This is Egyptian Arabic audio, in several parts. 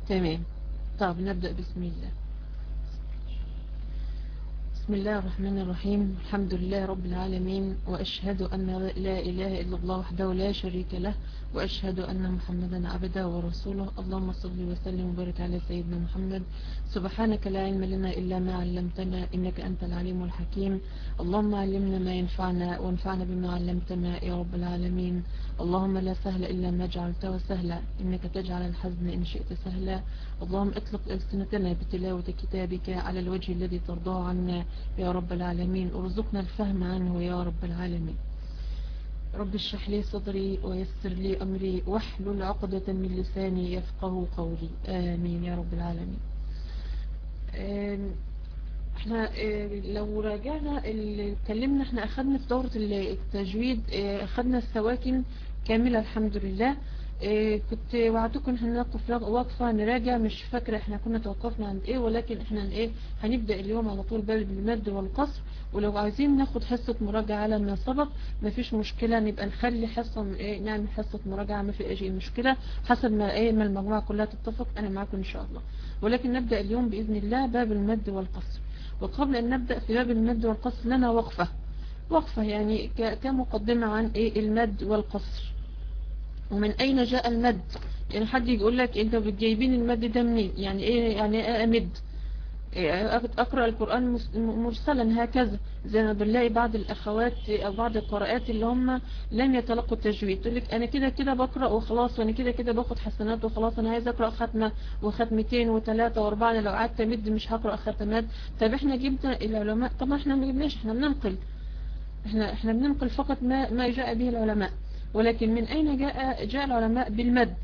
تمام طب نبدأ بسم الله بسم الله الرحمن الرحيم الحمد لله رب العالمين وأشهد أن لا إله إلا الله وحده لا شريك له وأشهد أن محمدا عبده ورسوله اللهم صل وسلم وبارك على سيدنا محمد سبحانك لا علم لنا إلا ما علمتنا إنك أنت العليم الحكيم اللهم علمنا ما ينفعنا وانفعنا بما علمتنا يا رب العالمين اللهم لا سهل إلا ما جعلته سهلا إنك تجعل الحزن إن شئت سهلا اللهم اطلق ألسنتنا بتلاوة كتابك على الوجه الذي ترضاه عنا يا رب العالمين ارزقنا الفهم عنه يا رب العالمين رب اشرح لي صدري ويسر لي أمري واحلل عقدة من لساني يفقه قولي آمين يا رب العالمين احنا لو راجعنا اللي اتكلمنا احنا اخدنا في دورة التجويد اخدنا السواكن كاملة الحمد لله كنت وعدتكم ان احنا نقف وقفة نراجع مش فاكرة احنا كنا توقفنا عند ايه ولكن احنا ايه هنبدأ اليوم على طول باب بالمد والقصر ولو عايزين ناخد حصة مراجعة على ما سبق مفيش مشكلة نبقى نخلي حصة ايه نعمل حصة مراجعة ما في اي مشكلة حسب ما ايه ما المجموعة كلها تتفق انا معاكم ان شاء الله ولكن نبدأ اليوم بإذن الله باب المد والقصر وقبل ان نبدأ في باب المد والقصر لنا وقفة وقفة يعني كمقدمة عن ايه المد والقصر ومن أين جاء المد يعني حد يقول لك انت بتجيبين المد ده منين يعني ايه يعني ايه امد اقرأ القرآن مرسلا هكذا زي ما بنلاقي بعض الاخوات او بعض القراءات اللي هم لم يتلقوا التجويد تقول لك انا كده كده بقرأ وخلاص وانا كده كده باخد حسنات وخلاص انا عايز اقرأ ختمة وختمتين وثلاثة واربعة انا لو قعدت امد مش هقرأ ختمات طب احنا جبنا العلماء طبعا احنا ما جبناش احنا بننقل احنا احنا بننقل فقط ما ما جاء به العلماء ولكن من أين جاء جاء العلماء بالمد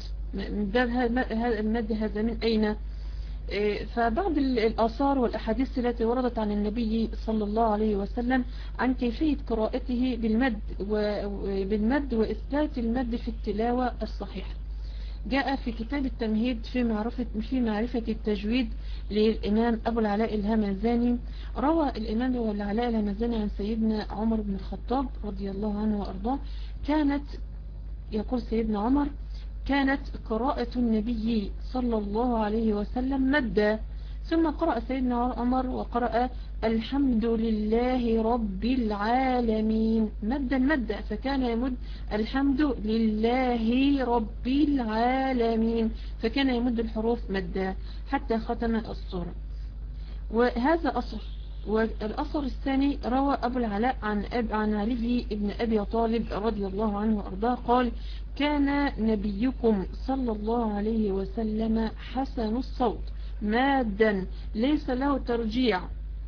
المد هذا من أين فبعض الآثار والأحاديث التي وردت عن النبي صلى الله عليه وسلم عن كيفية قراءته بالمد بالمد وإثبات المد في التلاوة الصحيحة جاء في كتاب التمهيد في معرفة في معرفة التجويد للإمام أبو العلاء الهمزاني روى الإمام أبو العلاء الهمزاني عن سيدنا عمر بن الخطاب رضي الله عنه وأرضاه كانت يقول سيدنا عمر كانت قراءة النبي صلى الله عليه وسلم مدا ثم قرأ سيدنا عمر وقرأ الحمد لله رب العالمين مدا مدا فكان يمد الحمد لله رب العالمين فكان يمد الحروف مدا حتى ختم الصورة وهذا أصل والأثر الثاني روى أبو العلاء عن أب عن علي بن أبي طالب رضي الله عنه وأرضاه قال كان نبيكم صلى الله عليه وسلم حسن الصوت مادا ليس له ترجيع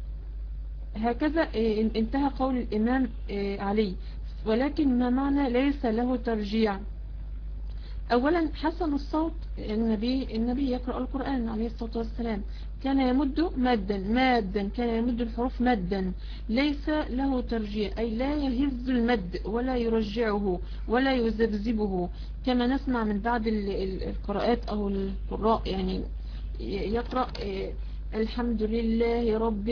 هكذا انتهى قول الإمام علي ولكن ما معنى ليس له ترجيع أولا حسن الصوت النبي النبي يقرأ القرآن عليه الصلاة والسلام كان يمد مدا مادا كان يمد الحروف مدا ليس له ترجيع أي لا يهز المد ولا يرجعه ولا يذبذبه كما نسمع من بعض القراءات أو القراء يعني يقرأ الحمد لله رب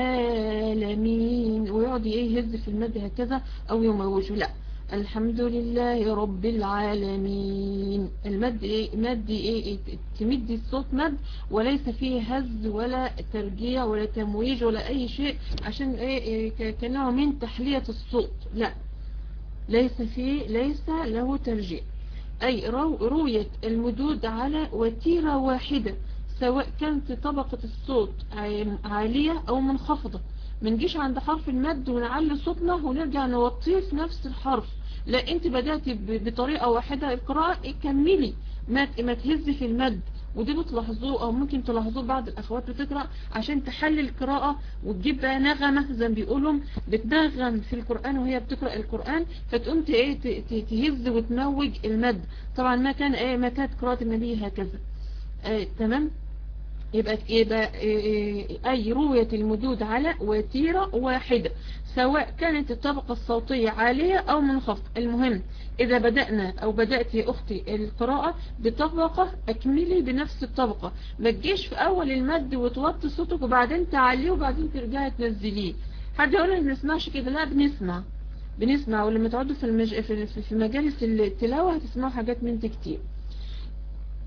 العالمين ويقعد يهز في المد هكذا أو يموجه لا الحمد لله رب العالمين المد ايه مد ايه تمد الصوت مد وليس فيه هز ولا ترجيع ولا تمويج ولا اي شيء عشان ايه كنوع من تحلية الصوت لا ليس فيه ليس له ترجيع اي روية المدود على وتيرة واحدة سواء كانت طبقة الصوت عالية او منخفضة منجيش عند حرف المد ونعلي صوتنا ونرجع نوطيه في نفس الحرف لا انت بدأتي بطريقة واحدة القراءة كملي ما ما تهزي في المد ودي بتلاحظوه او ممكن تلاحظوه بعض الاخوات بتقرأ عشان تحلي القراءة وتجيب بقى نغمة زي ما بيقولوا بتنغم في القرآن وهي بتقرأ القرآن فتقوم ايه تهز وتموج المد طبعا ما كان ايه ما كانت قراءة النبي هكذا ايه تمام يبقى يبقى أي روية المدود على وتيرة واحدة سواء كانت الطبقة الصوتية عالية أو منخفضة المهم إذا بدأنا أو بدأت يا أختي القراءة بطبقة أكملي بنفس الطبقة ما تجيش في أول المد وتوطي صوتك وبعدين تعليه وبعدين ترجعي تنزليه حد يقول لي ما بنسمعش كده لا بنسمع بنسمع ولما تقعدوا في المج... في في مجالس التلاوة هتسمعوا حاجات من دي كتير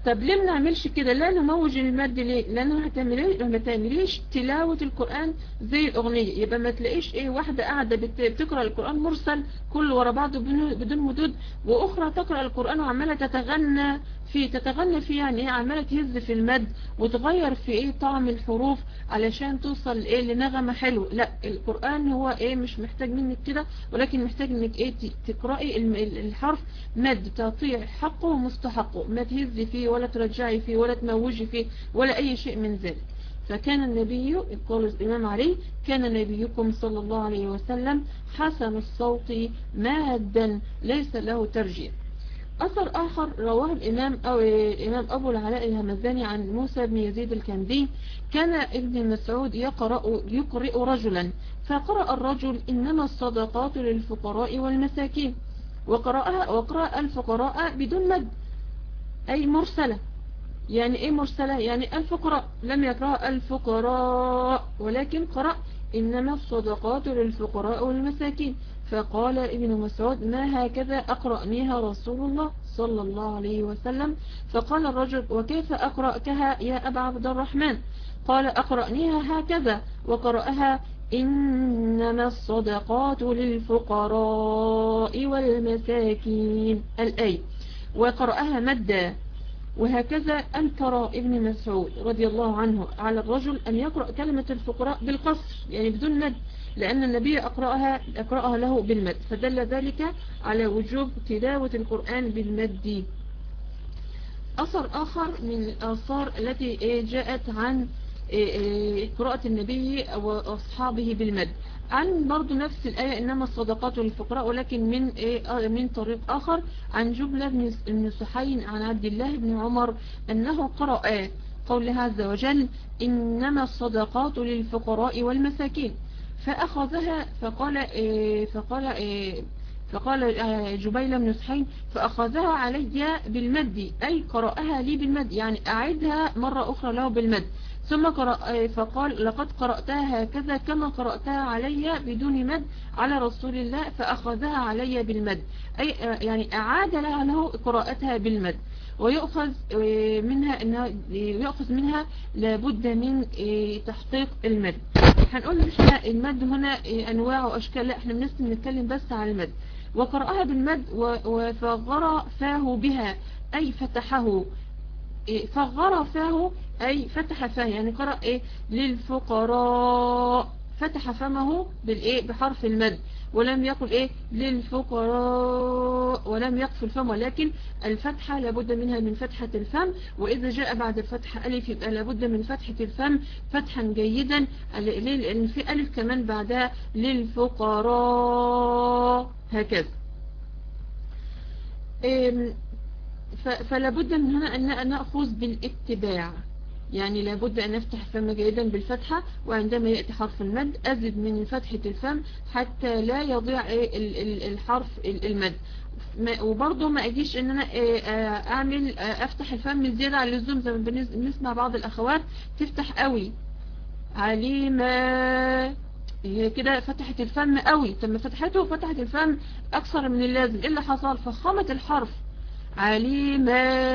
طب ليه ما نعملش كده لا نموج المد ليه لانه ما تعمليش تلاوة القرآن زي الاغنية يبقى ما تلاقيش ايه واحدة قاعدة بتقرأ القرآن مرسل كله ورا بعضه بدون مدود واخرى تقرأ القرآن وعمالة تتغنى في تتغنى فيه يعني ايه عمالة تهز في المد وتغير في ايه طعم الحروف علشان توصل ايه لنغمة حلو لا القرآن هو ايه مش محتاج منك كده ولكن محتاج انك ايه تقرأي الحرف مد تعطيه حقه ومستحقه ما تهزي فيه ولا ترجعي فيه ولا تموجي فيه ولا اي شيء من ذلك فكان النبي قال الإمام علي كان نبيكم صلى الله عليه وسلم حسن الصوت مادا ليس له ترجيح أثر آخر رواه الإمام أو الإمام أبو العلاء الهمزاني عن موسى بن يزيد الكندي كان ابن مسعود يقرأ, يقرأ رجلا فقرأ الرجل إنما الصدقات للفقراء والمساكين وقرأها وقرأ الفقراء بدون مد أي مرسلة يعني إيه مرسلة يعني الفقراء لم يقرأ الفقراء ولكن قرأ إنما الصدقات للفقراء والمساكين فقال ابن مسعود ما هكذا أقرأنيها رسول الله صلى الله عليه وسلم فقال الرجل وكيف أقرأكها يا أبا عبد الرحمن قال أقرأنيها هكذا وقرأها إنما الصدقات للفقراء والمساكين الأي وقرأها مدا وهكذا أنكر ابن مسعود رضي الله عنه على الرجل أن يقرأ كلمة الفقراء بالقصر يعني بدون مد لأن النبي أقرأها, أقرأها له بالمد فدل ذلك على وجوب تلاوة القرآن بالمد أثر آخر من الآثار التي جاءت عن قراءة النبي وأصحابه بالمد عن برضو نفس الآية إنما الصدقات للفقراء ولكن من من طريق آخر عن جبلة بن سحين عن عبد الله بن عمر أنه قرأ قول عز وجل إنما الصدقات للفقراء والمساكين فأخذها فقال فقال فقال جبيل بن سحين فأخذها علي بالمد أي قرأها لي بالمد يعني أعيدها مرة أخرى له بالمد ثم قرأ فقال لقد قرأتها هكذا كما قرأتها علي بدون مد على رسول الله فأخذها علي بالمد أي يعني أعاد لها له قراءتها بالمد ويؤخذ منها انها يؤخذ منها لابد من تحقيق المد هنقول مش المد هنا انواع واشكال لا احنا بنسمع نتكلم بس على المد وقرأها بالمد وفغر فاه بها اي فتحه فغر فاه أي فتح فاه يعني قرأ إيه للفقراء فتح فمه بالإيه بحرف المد ولم يقل إيه للفقراء ولم يقف الفم ولكن الفتحة لابد منها من فتحة الفم وإذا جاء بعد الفتحة ألف يبقى لابد من فتحة الفم فتحا جيدا لأن في ألف كمان بعدها للفقراء هكذا فلا بد من هنا أن نأخذ بالاتباع يعني لابد أن نفتح الفم جيدا بالفتحة وعندما يأتي حرف المد أزد من فتحة الفم حتى لا يضيع الحرف المد وبرضه ما اجيش ان انا اعمل افتح الفم زيادة على اللزوم زي ما بنسمع بعض الاخوات تفتح قوي عليمة هي كده فتحت الفم قوي لما فتحته فتحت الفم اكثر من اللازم ايه اللي حصل فخامة الحرف عليمة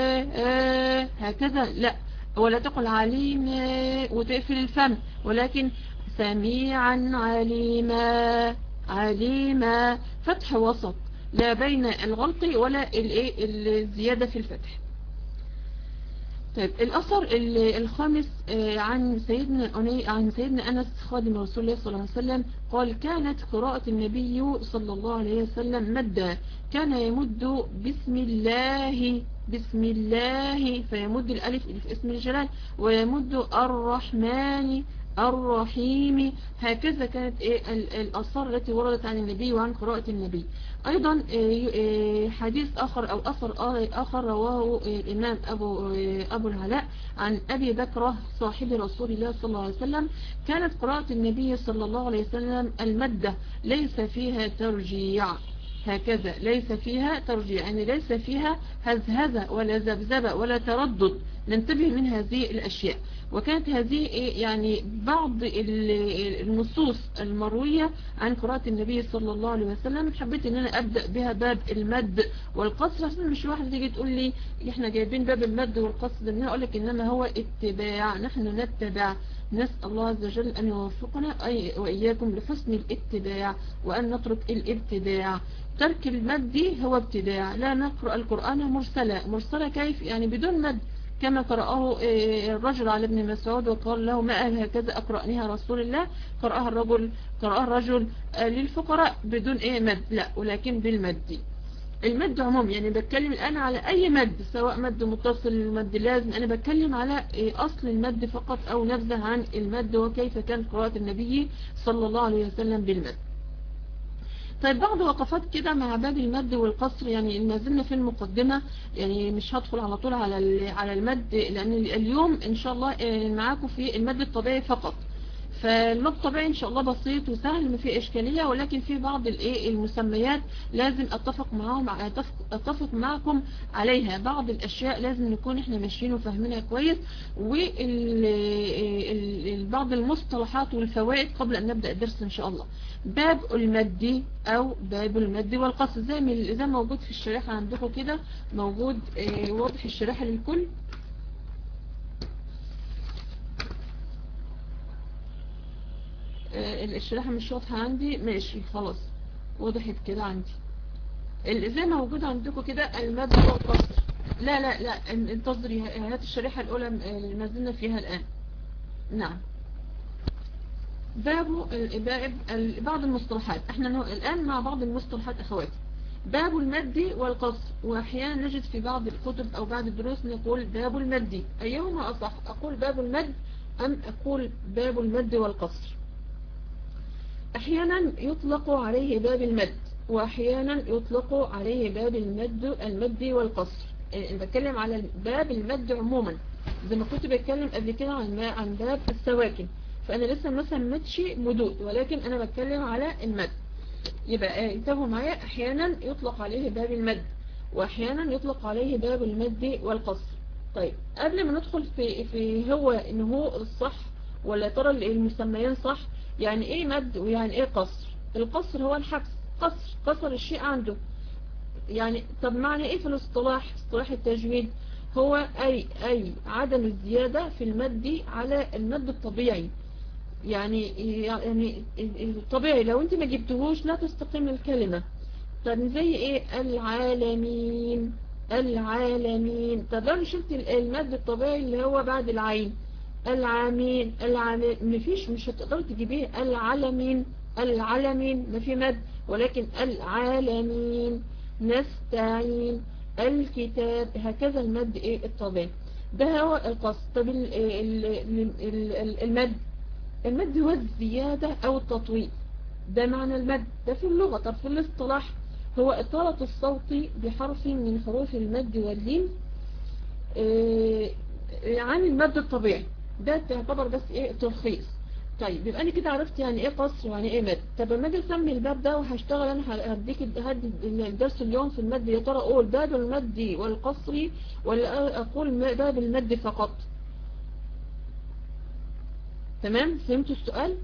هكذا لا ولا تقل عليمة وتقفل الفم ولكن سميعا عليما عليما فتح وسط لا بين الغلط ولا الزيادة في الفتح طيب الأثر الخامس عن سيدنا عن سيدنا أنس خادم رسول الله صلى الله عليه وسلم قال كانت قراءة النبي صلى الله عليه وسلم مدا كان يمد بسم الله بسم الله فيمد الألف في اسم الجلال ويمد الرحمن الرحيم هكذا كانت الأثار التي وردت عن النبي وعن قراءة النبي أيضا حديث آخر أو أثر آخر رواه الإمام أبو, أبو العلاء عن أبي بكرة صاحب رسول الله صلى الله عليه وسلم كانت قراءة النبي صلى الله عليه وسلم المدة ليس فيها ترجيع هكذا ليس فيها ترجيع يعني ليس فيها هزهزة ولا زبزبة ولا تردد ننتبه من هذه الأشياء وكانت هذه يعني بعض النصوص المروية عن قراءة النبي صلى الله عليه وسلم حبيت ان انا ابدأ بها باب المد والقصر عشان مش واحد تيجي تقول لي احنا جايبين باب المد والقصر ان اقول لك انما هو اتباع نحن نتبع نسأل الله عز وجل أن يوفقنا أي وإياكم لحسن الاتباع وأن نترك الابتداع ترك المد هو ابتداع لا نقرأ القرآن مرسلة مرسلة كيف يعني بدون مد كما قرأه الرجل على ابن مسعود وقال له ما قال هكذا أقرأنيها رسول الله قرأها الرجل قرأها الرجل للفقراء بدون ايه مد لا ولكن بالمد المد عموم يعني بتكلم الآن على أي مد سواء مد متصل مد لازم أنا بتكلم على أصل المد فقط أو نبذة عن المد وكيف كان قراءة النبي صلى الله عليه وسلم بالمد طيب بعض وقفات كده مع باب المد والقصر يعني ما زلنا في المقدمة يعني مش هدخل على طول على على المد لأن اليوم إن شاء الله معاكم في المد الطبيعي فقط فالمد الطبيعي ان شاء الله بسيط وسهل ما فيه اشكاليه ولكن في بعض الايه المسميات لازم اتفق معاهم اتفق معكم عليها بعض الاشياء لازم نكون احنا ماشيين وفاهمينها كويس وبعض المصطلحات والفوائد قبل ان نبدا الدرس ان شاء الله باب المد او باب المد والقصر زي ما موجود في الشريحه عندكم كده موجود واضح الشريحه للكل الشريحة مش واضحة عندي ماشي خلاص وضحت كده عندي زي ما موجود عندكم كده المد والقصر لا لا لا انتظري هات الشريحة الأولى اللي نزلنا فيها الآن نعم باب بعض المصطلحات احنا الآن مع بعض المصطلحات أخواتي باب المد والقصر وأحيانا نجد في بعض الكتب أو بعض الدروس نقول باب المد أيهما أصح أقول باب المد أم أقول باب المد والقصر أحيانا يطلق عليه باب المد وأحيانا يطلق عليه باب المد المد والقصر أنا بتكلم على باب المد عموما زي ما كنت بتكلم قبل كده عن عن باب السواكن فأنا لسه ما سمتش مدود ولكن أنا بتكلم على المد يبقى انتبهوا معايا أحيانا يطلق عليه باب المد وأحيانا يطلق عليه باب المد والقصر طيب قبل ما ندخل في في هو إن هو الصح ولا ترى المسميين صح يعني ايه مد ويعني ايه قصر القصر هو الحبس قصر قصر الشيء عنده يعني طب معنى ايه في الاصطلاح اصطلاح التجويد هو اي اي عدم الزيادة في المد على المد الطبيعي يعني يعني الطبيعي لو انت ما جبتهوش لا تستقيم الكلمة طب زي ايه العالمين العالمين طب لو شلت المد الطبيعي اللي هو بعد العين العامين العامين مفيش مش هتقدر تجيبيه العالمين العالمين ما في مد ولكن العالمين نستعين الكتاب هكذا المد ايه الطبيعي ده هو القصد طب المد المد هو الزيادة او التطويل ده معنى المد ده في اللغة طب في الاصطلاح هو إطالة الصوت بحرف من حروف المد واللين عن المد الطبيعي ده تعتبر بس ايه تلخيص طيب يبقى انا كده عرفت يعني ايه قصر ويعني ايه مد طب لما اجي اسمي الباب ده وهشتغل انا هديك هدي الدرس اليوم في المد يا ترى اقول باب المد والقصر ولا اقول باب المد فقط تمام فهمتوا السؤال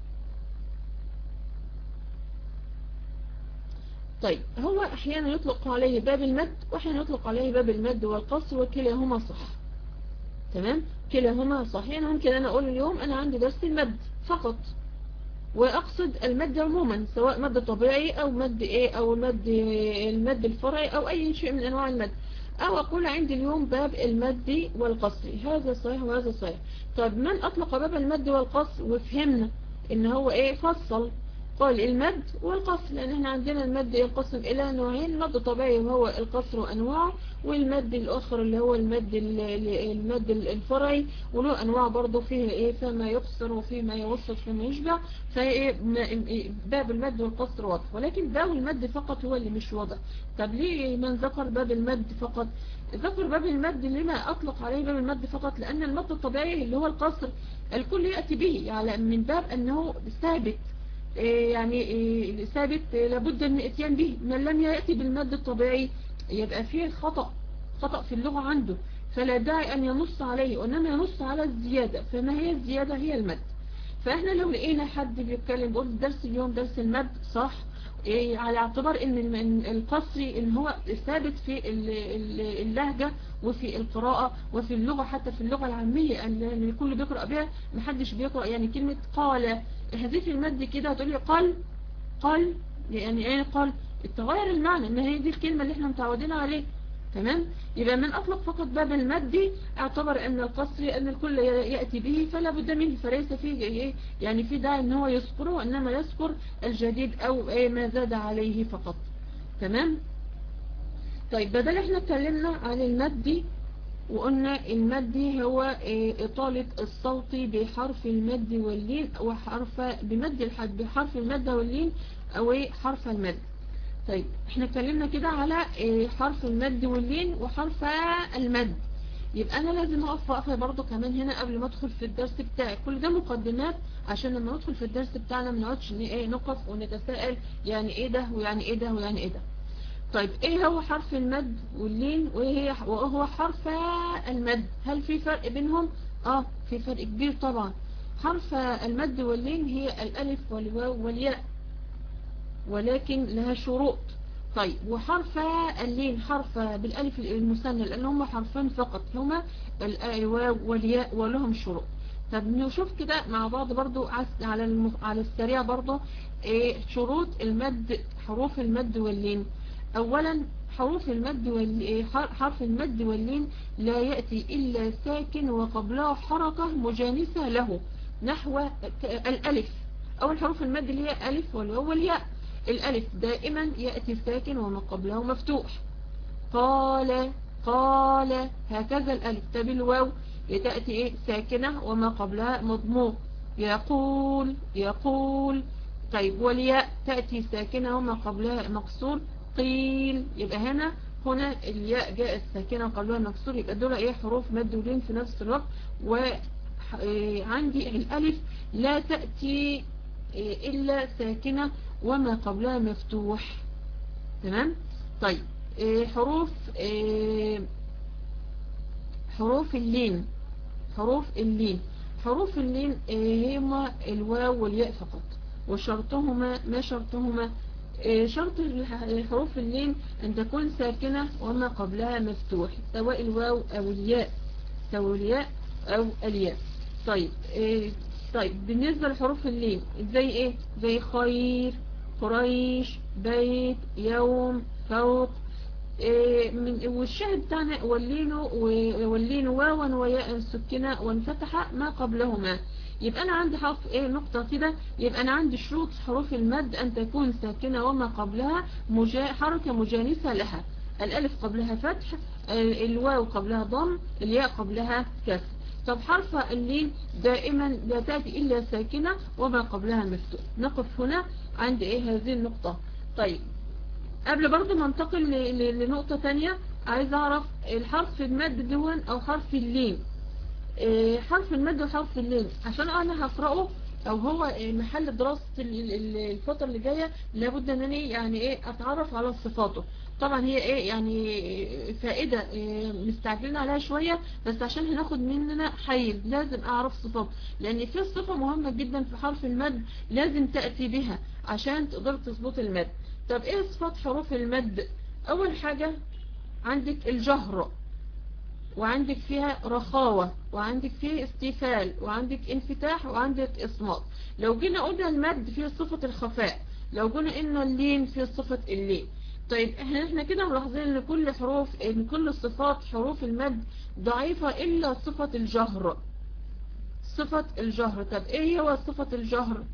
طيب هو احيانا يطلق عليه باب المد واحيانا يطلق عليه باب المد والقصر وكلاهما صح تمام كلاهما صحيح ممكن أنا أقول اليوم أنا عندي درس المد فقط وأقصد المد عموما سواء مد طبيعي أو مد إيه أو المد المد الفرعي أو أي شيء من أنواع المد أو أقول عندي اليوم باب المد والقصر هذا صحيح وهذا صحيح طيب من أطلق باب المد والقصر وفهمنا إن هو إيه فصل قال المد والقصر لأن احنا عندنا المد ينقسم إلى نوعين مد طبيعي وهو القصر وأنواعه والمد الآخر اللي هو المد المد الفرعي وله أنواع برضه فيه إيه فما يقصر وفيه يوسط فيما يشبع فباب المد والقصر واضح ولكن باب المد فقط هو اللي مش واضح طب ليه من ذكر باب المد فقط ذكر باب المد لما أطلق عليه باب المد فقط لأن المد الطبيعي اللي هو القصر الكل يأتي به يعني من باب أنه ثابت يعني ثابت لابد من الاتيان به من لم يأتي بالمد الطبيعي يبقى فيه خطأ خطأ في اللغة عنده فلا داعي أن ينص عليه وإنما ينص على الزيادة فما هي الزيادة هي المد فإحنا لو لقينا حد بيتكلم بيقول درس اليوم درس المد صح إيه على اعتبار ان القصري ان هو ثابت في اللهجة وفي القراءة وفي اللغة حتى في اللغة العامية اللي الكل بيقرأ بها محدش بيقرأ يعني كلمة قال هذه المد كده هتقول لي قال قال يعني ايه قال التغير المعنى ان هي دي الكلمة اللي احنا متعودين عليه تمام يبقى من أطلق فقط باب المد اعتبر أن القصر أن الكل يأتي به فلا بد منه فليس فيه إيه يعني في داعي أن هو يذكره وإنما يذكر الجديد أو إيه ما زاد عليه فقط تمام طيب بدل احنا اتكلمنا عن المد وقلنا المد هو إيه إطالة الصوت بحرف المد واللين وحرف بمد الحد بحرف المد واللين أو حرف المد طيب احنا اتكلمنا كده على حرف المد واللين وحرف المد يبقى انا لازم اقف وقفه برضه كمان هنا قبل ما ادخل في الدرس بتاعي كل ده مقدمات عشان لما ندخل في الدرس بتاعنا ما نقعدش ايه نقف ونتساءل يعني ايه ده ويعني ايه ده ويعني ايه ده طيب ايه هو حرف المد واللين وايه وهو حرف المد هل في فرق بينهم اه في فرق كبير طبعا حرف المد واللين هي الالف والواو والياء ولكن لها شروط طيب وحرف اللين حرف بالالف المثنى لان هم حرفين فقط هما الواو والياء ولهم شروط طب نشوف كده مع بعض برضو على الم... على السريع برضو ايه شروط المد حروف المد واللين اولا حروف المد وال... حرف المد واللين لا يأتي إلا ساكن وقبله حركة مجانسة له نحو الألف أول حروف المد اللي هي ألف والواو والياء الألف دائما يأتي ساكن وما قبله مفتوح قال قال هكذا الألف طب الواو تأتي إيه ساكنة وما قبلها مضموم يقول يقول طيب والياء تأتي ساكنة وما قبلها مكسور قيل يبقى هنا هنا الياء جاءت ساكنة وقبلها مكسور يبقى دول ايه حروف مد ولين في نفس الوقت وعندي الألف لا تأتي إلا ساكنة وما قبلها مفتوح تمام طيب حروف حروف اللين حروف اللين حروف اللين هما الواو والياء فقط وشرطهما ما شرطهما شرط حروف اللين أن تكون ساكنة وما قبلها مفتوح سواء الواو أو الياء سواء الياء أو الياء طيب طيب بالنسبة لحروف اللين زي ايه زي خير قريش بيت يوم فوق إيه من والشاهد بتاعنا ولينه ولينه واوا وياء سكنة وانفتح ما قبلهما يبقى انا عندي حرف ايه نقطة كده يبقى انا عندي شروط حروف المد ان تكون ساكنة وما قبلها مجا حركة مجانسة لها الالف قبلها فتح الواو قبلها ضم الياء قبلها كسر طب حرف اللين دائما لا تأتي إلا ساكنة وما قبلها مفتوح نقف هنا عند إيه هذه النقطة طيب قبل برضو ما انتقل لنقطة تانية عايز أعرف الحرف المد دون أو حرف اللين إيه حرف المد وحرف اللين عشان أنا هقرأه أو هو محل دراسة الفترة اللي جاية لابد أنني يعني إيه أتعرف على صفاته طبعا هي ايه يعني فائدة إيه مستعجلين عليها شوية بس عشان هناخد مننا حيز لازم اعرف صفات لان في صفة مهمة جدا في حرف المد لازم تأتي بها عشان تقدر تظبط المد طب ايه صفات حروف المد اول حاجة عندك الجهر وعندك فيها رخاوة وعندك فيها استيفال وعندك انفتاح وعندك اصمات لو جينا قلنا المد فيه صفة الخفاء لو قلنا ان اللين فيه صفة اللين طيب احنا احنا كده ملاحظين ان كل حروف ان كل صفات حروف المد ضعيفة الا صفة الجهر صفة الجهر طب ايه هو صفة الجهر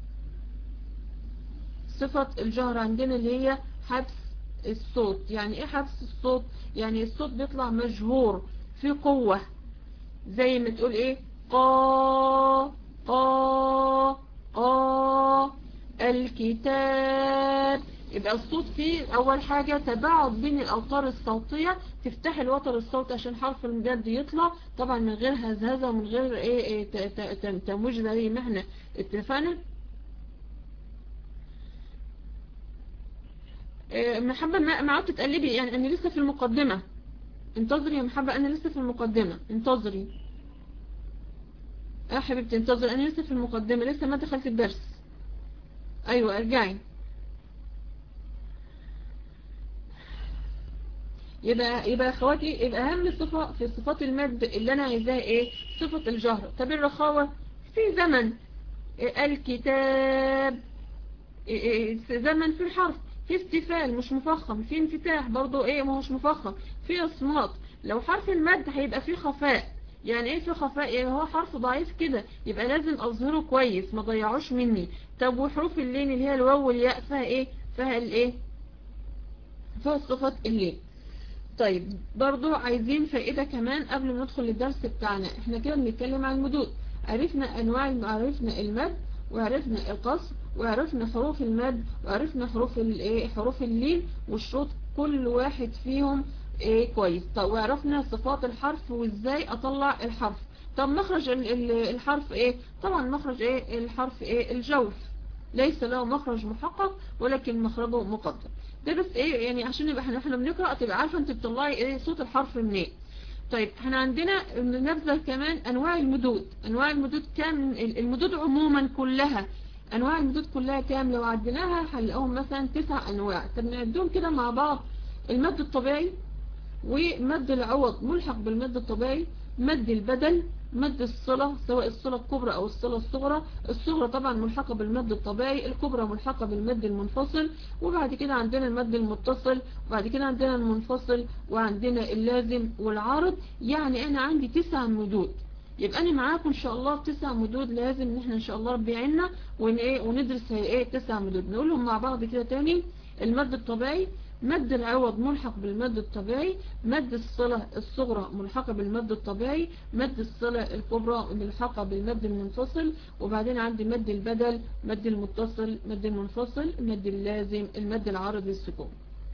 صفة الجهر عندنا اللي هي حبس الصوت يعني ايه حبس الصوت يعني الصوت بيطلع مجهور في قوة زي ما تقول ايه قا قا قا الكتاب يبقى الصوت فيه اول حاجة تباعد بين الاوتار الصوتية تفتح الوتر الصوتي عشان حرف المجد يطلع طبعا من غير هزهزة ومن غير ايه, إيه تموج زي ما احنا اتفقنا إيه محبة ما عدت تقلبي يعني انا لسه في المقدمة انتظري يا محبة انا لسه في المقدمة انتظري اه حبيبتي انتظري انا لسه في المقدمة لسه ما دخلت الدرس ايوه ارجعي يبقى يبقى اخواتي يبقى اهم صفة في صفات المد اللي انا عايزاها ايه صفة الجهر طب الرخاوة في زمن الكتاب زمن في الحرف في استفال مش مفخم في انفتاح برضو ايه ما هوش مفخم في اصمات لو حرف المد هيبقى فيه خفاء يعني ايه في خفاء يعني هو حرف ضعيف كده يبقى لازم اظهره كويس ما ضيعوش مني طب وحروف اللين اللي هي الواو والياء فيها ايه فيها الايه فيها صفات اللين طيب برضو عايزين فائدة كمان قبل ما ندخل للدرس بتاعنا احنا كده بنتكلم عن المدود عرفنا انواع عرفنا المد وعرفنا القصر وعرفنا حروف المد وعرفنا حروف الايه حروف اللين والشروط كل واحد فيهم ايه كويس طب وعرفنا صفات الحرف وازاي اطلع الحرف طب مخرج الحرف ايه طبعا مخرج ايه الحرف ايه الجوف ليس له مخرج محقق ولكن مخرجه مقدر ده بس ايه يعني عشان يبقى احنا بنقرأ تبقى عارفة انت بتطلعي ايه صوت الحرف منين طيب احنا عندنا نبذل كمان انواع المدود انواع المدود كام المدود عموما كلها انواع المدود كلها كام لو عديناها هنلاقيهم مثلا تسع انواع طب نعدهم كده مع بعض المد الطبيعي ومد العوض ملحق بالمد الطبيعي مد البدل مد الصلة سواء الصلة الكبرى او الصلة الصغرى الصغرى طبعا ملحقة بالمد الطبيعي الكبرى ملحقة بالمد المنفصل وبعد كده عندنا المد المتصل وبعد كده عندنا المنفصل وعندنا اللازم والعارض يعني انا عندي تسع مدود يبقى انا معاكم ان شاء الله تسع مدود لازم ان احنا ان شاء الله ربي يعيننا وندرس ايه تسع مدود نقولهم مع بعض كده تاني المد الطبيعي مد العوض ملحق بالمد الطبيعي مد الصلة الصغرى ملحقة بالمد الطبيعي مد الصلة الكبرى ملحقة بالمد المنفصل وبعدين عندي مد البدل مد المتصل مد المنفصل مد اللازم المد العارض للسكون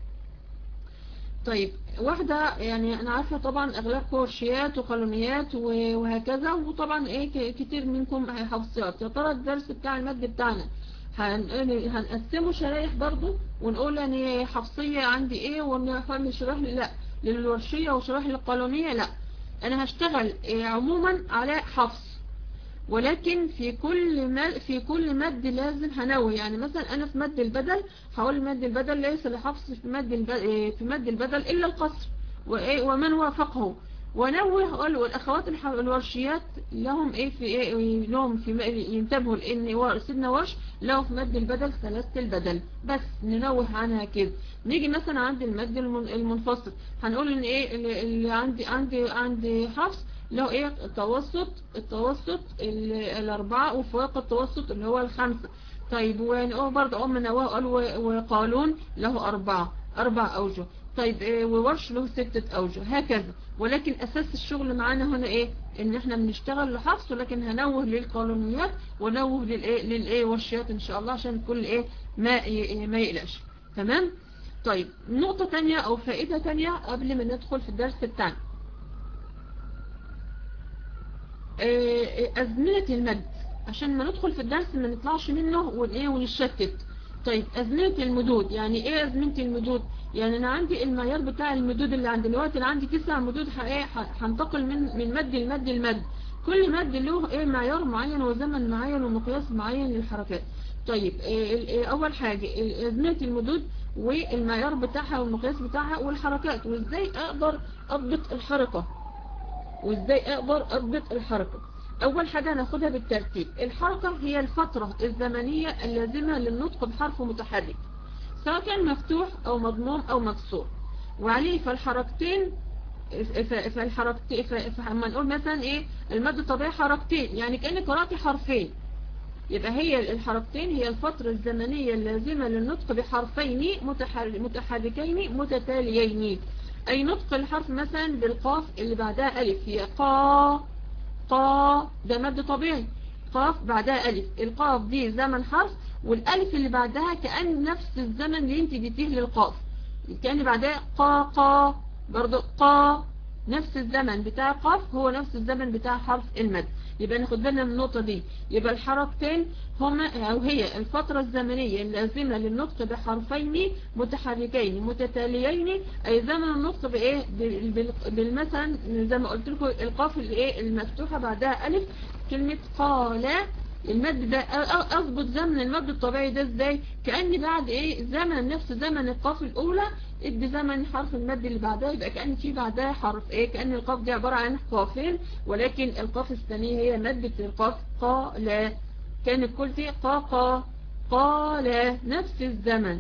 طيب واحدة يعني انا عارفة طبعا اغلبكم ورشيات وقانونيات وهكذا وطبعا ايه كتير منكم حفظيات يا ترى الدرس بتاع المد بتاعنا هنقسمه شرايح برضو ونقول ان حفصية عندي ايه ونفهم شرح لي لا للورشية وشرح للقانونية لا انا هشتغل عموما على حفص ولكن في كل مد في كل مد لازم هنوه يعني مثلا انا في مد البدل هقول مد البدل ليس لحفص في مد البدل في مد البدل الا القصر ومن وافقه ونوه والاخوات الورشيات لهم ايه في ايه لهم في ينتبهوا لان سيدنا ورش له في مد البدل ثلاثة البدل بس ننوه عنها كده نيجي مثلا عند المد المنفصل هنقول ان ايه اللي عندي عندي عندي حفص له ايه التوسط التوسط الاربعة وفوق التوسط اللي هو الخمسة طيب ونقول برضه ام نواه قال وقالون له اربعة اربع اوجه طيب إيه وورش له ستة اوجه هكذا ولكن اساس الشغل معانا هنا ايه ان احنا بنشتغل لحفظ ولكن هنوه للقانونيات ونوه للايه للايه ورشيات ان شاء الله عشان كل ايه ما ما يقلقش تمام طيب نقطة تانية او فائدة تانية قبل ما ندخل في الدرس بتاعنا ازمنة المد عشان ما ندخل في الدرس ما نطلعش منه والايه ونشتت طيب ازمنة المدود يعني ايه ازمنة المدود يعني انا عندي المعيار بتاع المدود اللي عندي دلوقتي اللي عندي تسع مدود هنتقل من من مد لمد لمد كل مد له ايه معيار معين وزمن معين ومقياس معين للحركات طيب إيه اول حاجة ازمنة المدود والمعيار بتاعها والمقياس بتاعها والحركات وازاي اقدر اضبط الحركة وازاي اقدر اضبط الحركة اول حاجة هناخدها بالترتيب الحركة هي الفترة الزمنية اللازمة للنطق بحرف متحرك سواء كان مفتوح او مضموم او مكسور وعليه فالحركتين فالحركتين فلما نقول مثلا ايه المد الطبيعي حركتين يعني كأن قرأت حرفين يبقى هي الحركتين هي الفترة الزمنية اللازمة للنطق بحرفين متحركين متتاليين اي نطق الحرف مثلا بالقاف اللي بعدها الف هي قا قا ده مد طبيعي قاف بعدها الف القاف دي زمن حرف والالف اللي بعدها كأن نفس الزمن اللي انت جيتيه للقاف كأن بعدها قا قا برضو قا نفس الزمن بتاع قاف هو نفس الزمن بتاع حرف المد يبقى ناخد بالنا من النقطة دي يبقى الحركتين هما أو هي الفترة الزمنية اللازمة للنطق بحرفين متحركين متتاليين أي زمن النطق بإيه بالمثلا زي ما قلت لكم القاف الإيه المفتوحة بعدها ألف كلمة قال المد ده اضبط زمن المد الطبيعي ده ازاي كأني بعد ايه زمن نفس زمن القاف الاولى ادي زمن حرف المد اللي بعدها يبقى كأن في بعدها حرف ايه كأن القاف دي عبارة عن قافين ولكن القاف الثانية هي مادة القاف قال كانت قلتي قا قا قال نفس الزمن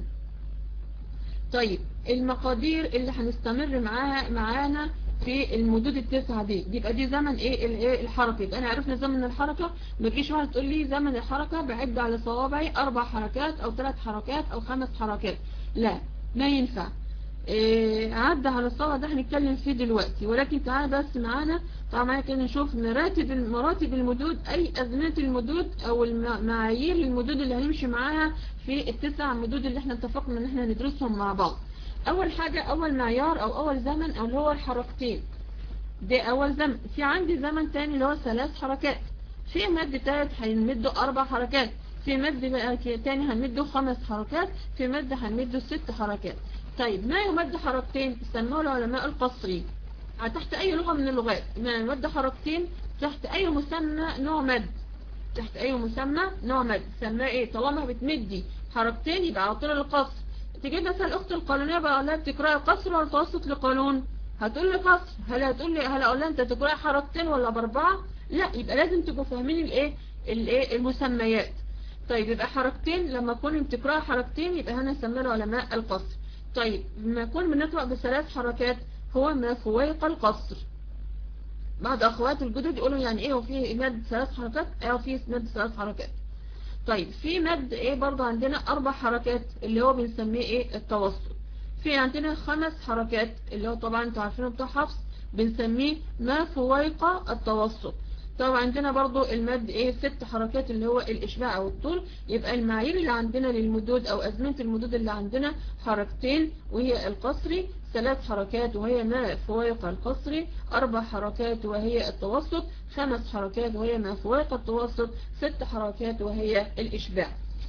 طيب المقادير اللي هنستمر معاها معانا في المدود التسعة دي يبقى دي زمن ايه الايه الحركة يبقى انا عرفنا زمن الحركة ما تجيش واحد تقول لي زمن الحركة بعد على صوابعي اربع حركات او ثلاث حركات او خمس حركات لا ما ينفع إيه عدى على الصلاة ده هنتكلم فيه دلوقتي ولكن تعالى بس معانا تعالى معايا كده نشوف مراتب مراتب المدود اي ازمنة المدود او المعايير المدود اللي هنمشي معاها في التسع مدود اللي احنا اتفقنا ان احنا ندرسهم مع بعض اول حاجة اول معيار او اول زمن او اللي هو الحركتين ده اول زمن في عندي زمن تاني اللي هو ثلاث حركات في مد تالت هنمده اربع حركات في مد تاني هنمده خمس حركات في مد هنمده ست حركات طيب ما يمد حركتين سموه العلماء القصري تحت اي لغة من اللغات ما يمد حركتين تحت اي مسمى نوع مد تحت اي مسمى نوع مد سماه ايه طالما بتمدي حركتين يبقى على طول القصر تيجي مثلا الاخت القانونيه بقى لها بتقراي قصر ولا توسط لقانون هتقول لي قصر هل هتقول لي هل اقول لها انت تقراي حركتين ولا باربعه لا يبقى لازم تبقوا فاهمين الايه الايه المسميات طيب يبقى حركتين لما تكوني بتقراي حركتين يبقى هنا سمينا علماء القصر طيب لما نكون بنقرا بثلاث حركات هو ما فويق القصر بعض اخوات الجدد يقولوا يعني ايه وفي مد ثلاث حركات اه في مد ثلاث حركات طيب في مد ايه برضه عندنا اربع حركات اللي هو بنسميه ايه التوسط في عندنا خمس حركات اللي هو طبعا انتوا عارفينه بتاع حفص بنسميه ما فويق التوسط طبعا عندنا برضو المد ايه ست حركات اللي هو الاشباع او الطول يبقى المعايير اللي عندنا للمدود او ازمنة المدود اللي عندنا حركتين وهي القصري ثلاث حركات وهي ما فويق القصري اربع حركات وهي التوسط خمس حركات وهي ما فويق التوسط ست حركات وهي الاشباع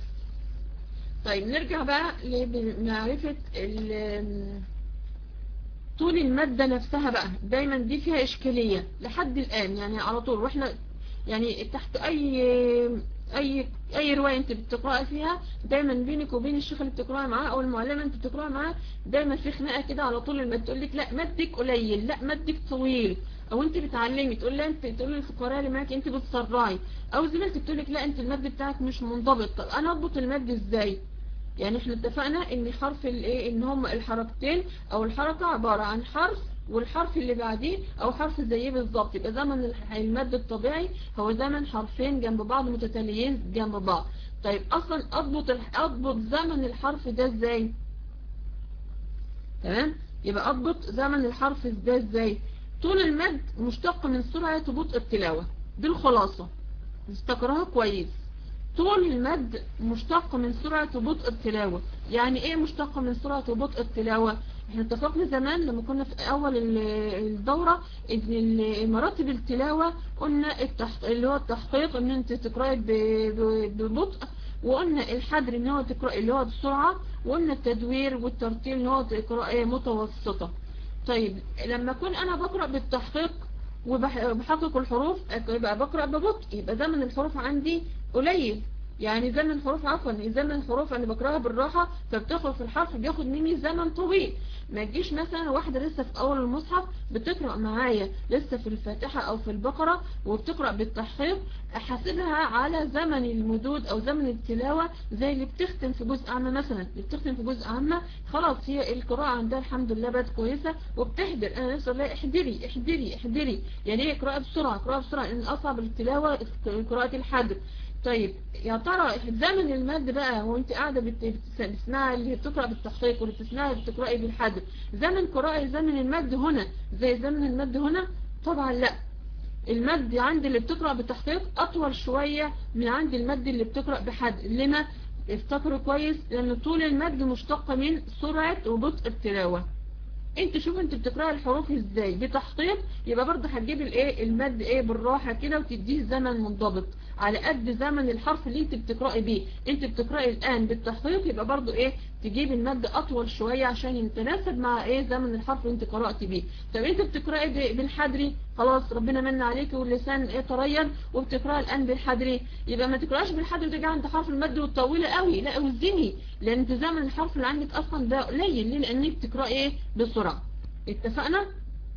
طيب نرجع بقى لمعرفة طول المادة نفسها بقى دايما دي فيها اشكالية لحد الان يعني على طول واحنا يعني تحت اي اي اي رواية انت بتقرأ فيها دايما بينك وبين الشيخ اللي بتقرأ معاه او المعلمة انت بتقرأ معاه دايما في خناقة كده على طول لما تقول لك لا مدك قليل لا مدك طويل او انت بتعلمي تقول لها انت تقول للفقراء اللي معاك انت بتسرعي او زميلتك تقول لك لا انت المد بتاعك مش منضبط طب انا اضبط المد ازاي يعني احنا اتفقنا ان حرف الايه ان هم الحركتين او الحركة عبارة عن حرف والحرف اللي بعديه او حرف زيه بالظبط يبقى زمن المد الطبيعي هو زمن حرفين جنب بعض متتاليين جنب بعض طيب اصلا اضبط اضبط زمن الحرف ده ازاي تمام يبقى اضبط زمن الحرف ده ازاي طول المد مشتق من سرعة بطء التلاوة دي الخلاصة استقراها كويس طول المد مشتق من سرعة وبطء التلاوة يعني ايه مشتق من سرعة وبطء التلاوة احنا اتفقنا زمان لما كنا في اول الدورة ان مراتب التلاوة قلنا التحق... اللي هو التحقيق ان انت تقرأي ببطء وقلنا الحدر ان هو تقرأي اللي هو بسرعة وقلنا التدوير والترتيل ان هو تقرأي متوسطة طيب لما اكون انا بقرأ بالتحقيق وبحقق الحروف يبقى بقرأ ببطء يبقى زمن الحروف عندي قليل يعني زمن الحروف عفوا زمن الحروف انا بقراها بالراحة فبتاخد في الحرف بياخد مني زمن طويل ما تجيش مثلا واحدة لسه في اول المصحف بتقرأ معايا لسه في الفاتحة او في البقرة وبتقرأ بالتحقيق احاسبها على زمن المدود او زمن التلاوة زي اللي بتختم في جزء عامة مثلا اللي بتختم في جزء عامة خلاص هي القراءة عندها الحمد لله بقت كويسة وبتحضر انا لسه لا احضري احضري احضري يعني ايه قراءة بسرعة قراءة بسرعة ان اصعب التلاوة قراءة الحدر طيب يا ترى زمن المد بقى وانت قاعدة بتسمعي اللي بتقرأ بالتحقيق واللي بتسمعي بتقرأي بالحد زمن قراءة زمن المد هنا زي زمن المد هنا طبعا لا المد عند اللي بتقرأ بالتحقيق اطول شوية من عند المد اللي بتقرأ بحد لما افتكروا كويس لان طول المد مشتق من سرعة وبطء التلاوة انت شوف انت بتقرأ الحروف ازاي بتحقيق يبقى برضه هتجيب الايه المد ايه بالراحة كده وتديه زمن منضبط على قد زمن الحرف اللي انت بتقرأي بيه انت بتقرأي الان بالتحقيق يبقى برضه ايه تجيب المد اطول شوية عشان يتناسب مع ايه زمن الحرف اللي انت قرأت بيه طب انت بتقرأي بالحدري خلاص ربنا من عليك واللسان ايه طريا وبتقرأي الان بالحدري يبقى ما تقرأش بالحدري وتجي عند حرف المد والطويلة قوي لا وزني لان انت زمن الحرف اللي عندك اصلا ده قليل ليه لانك بتقرأي ايه بسرعة اتفقنا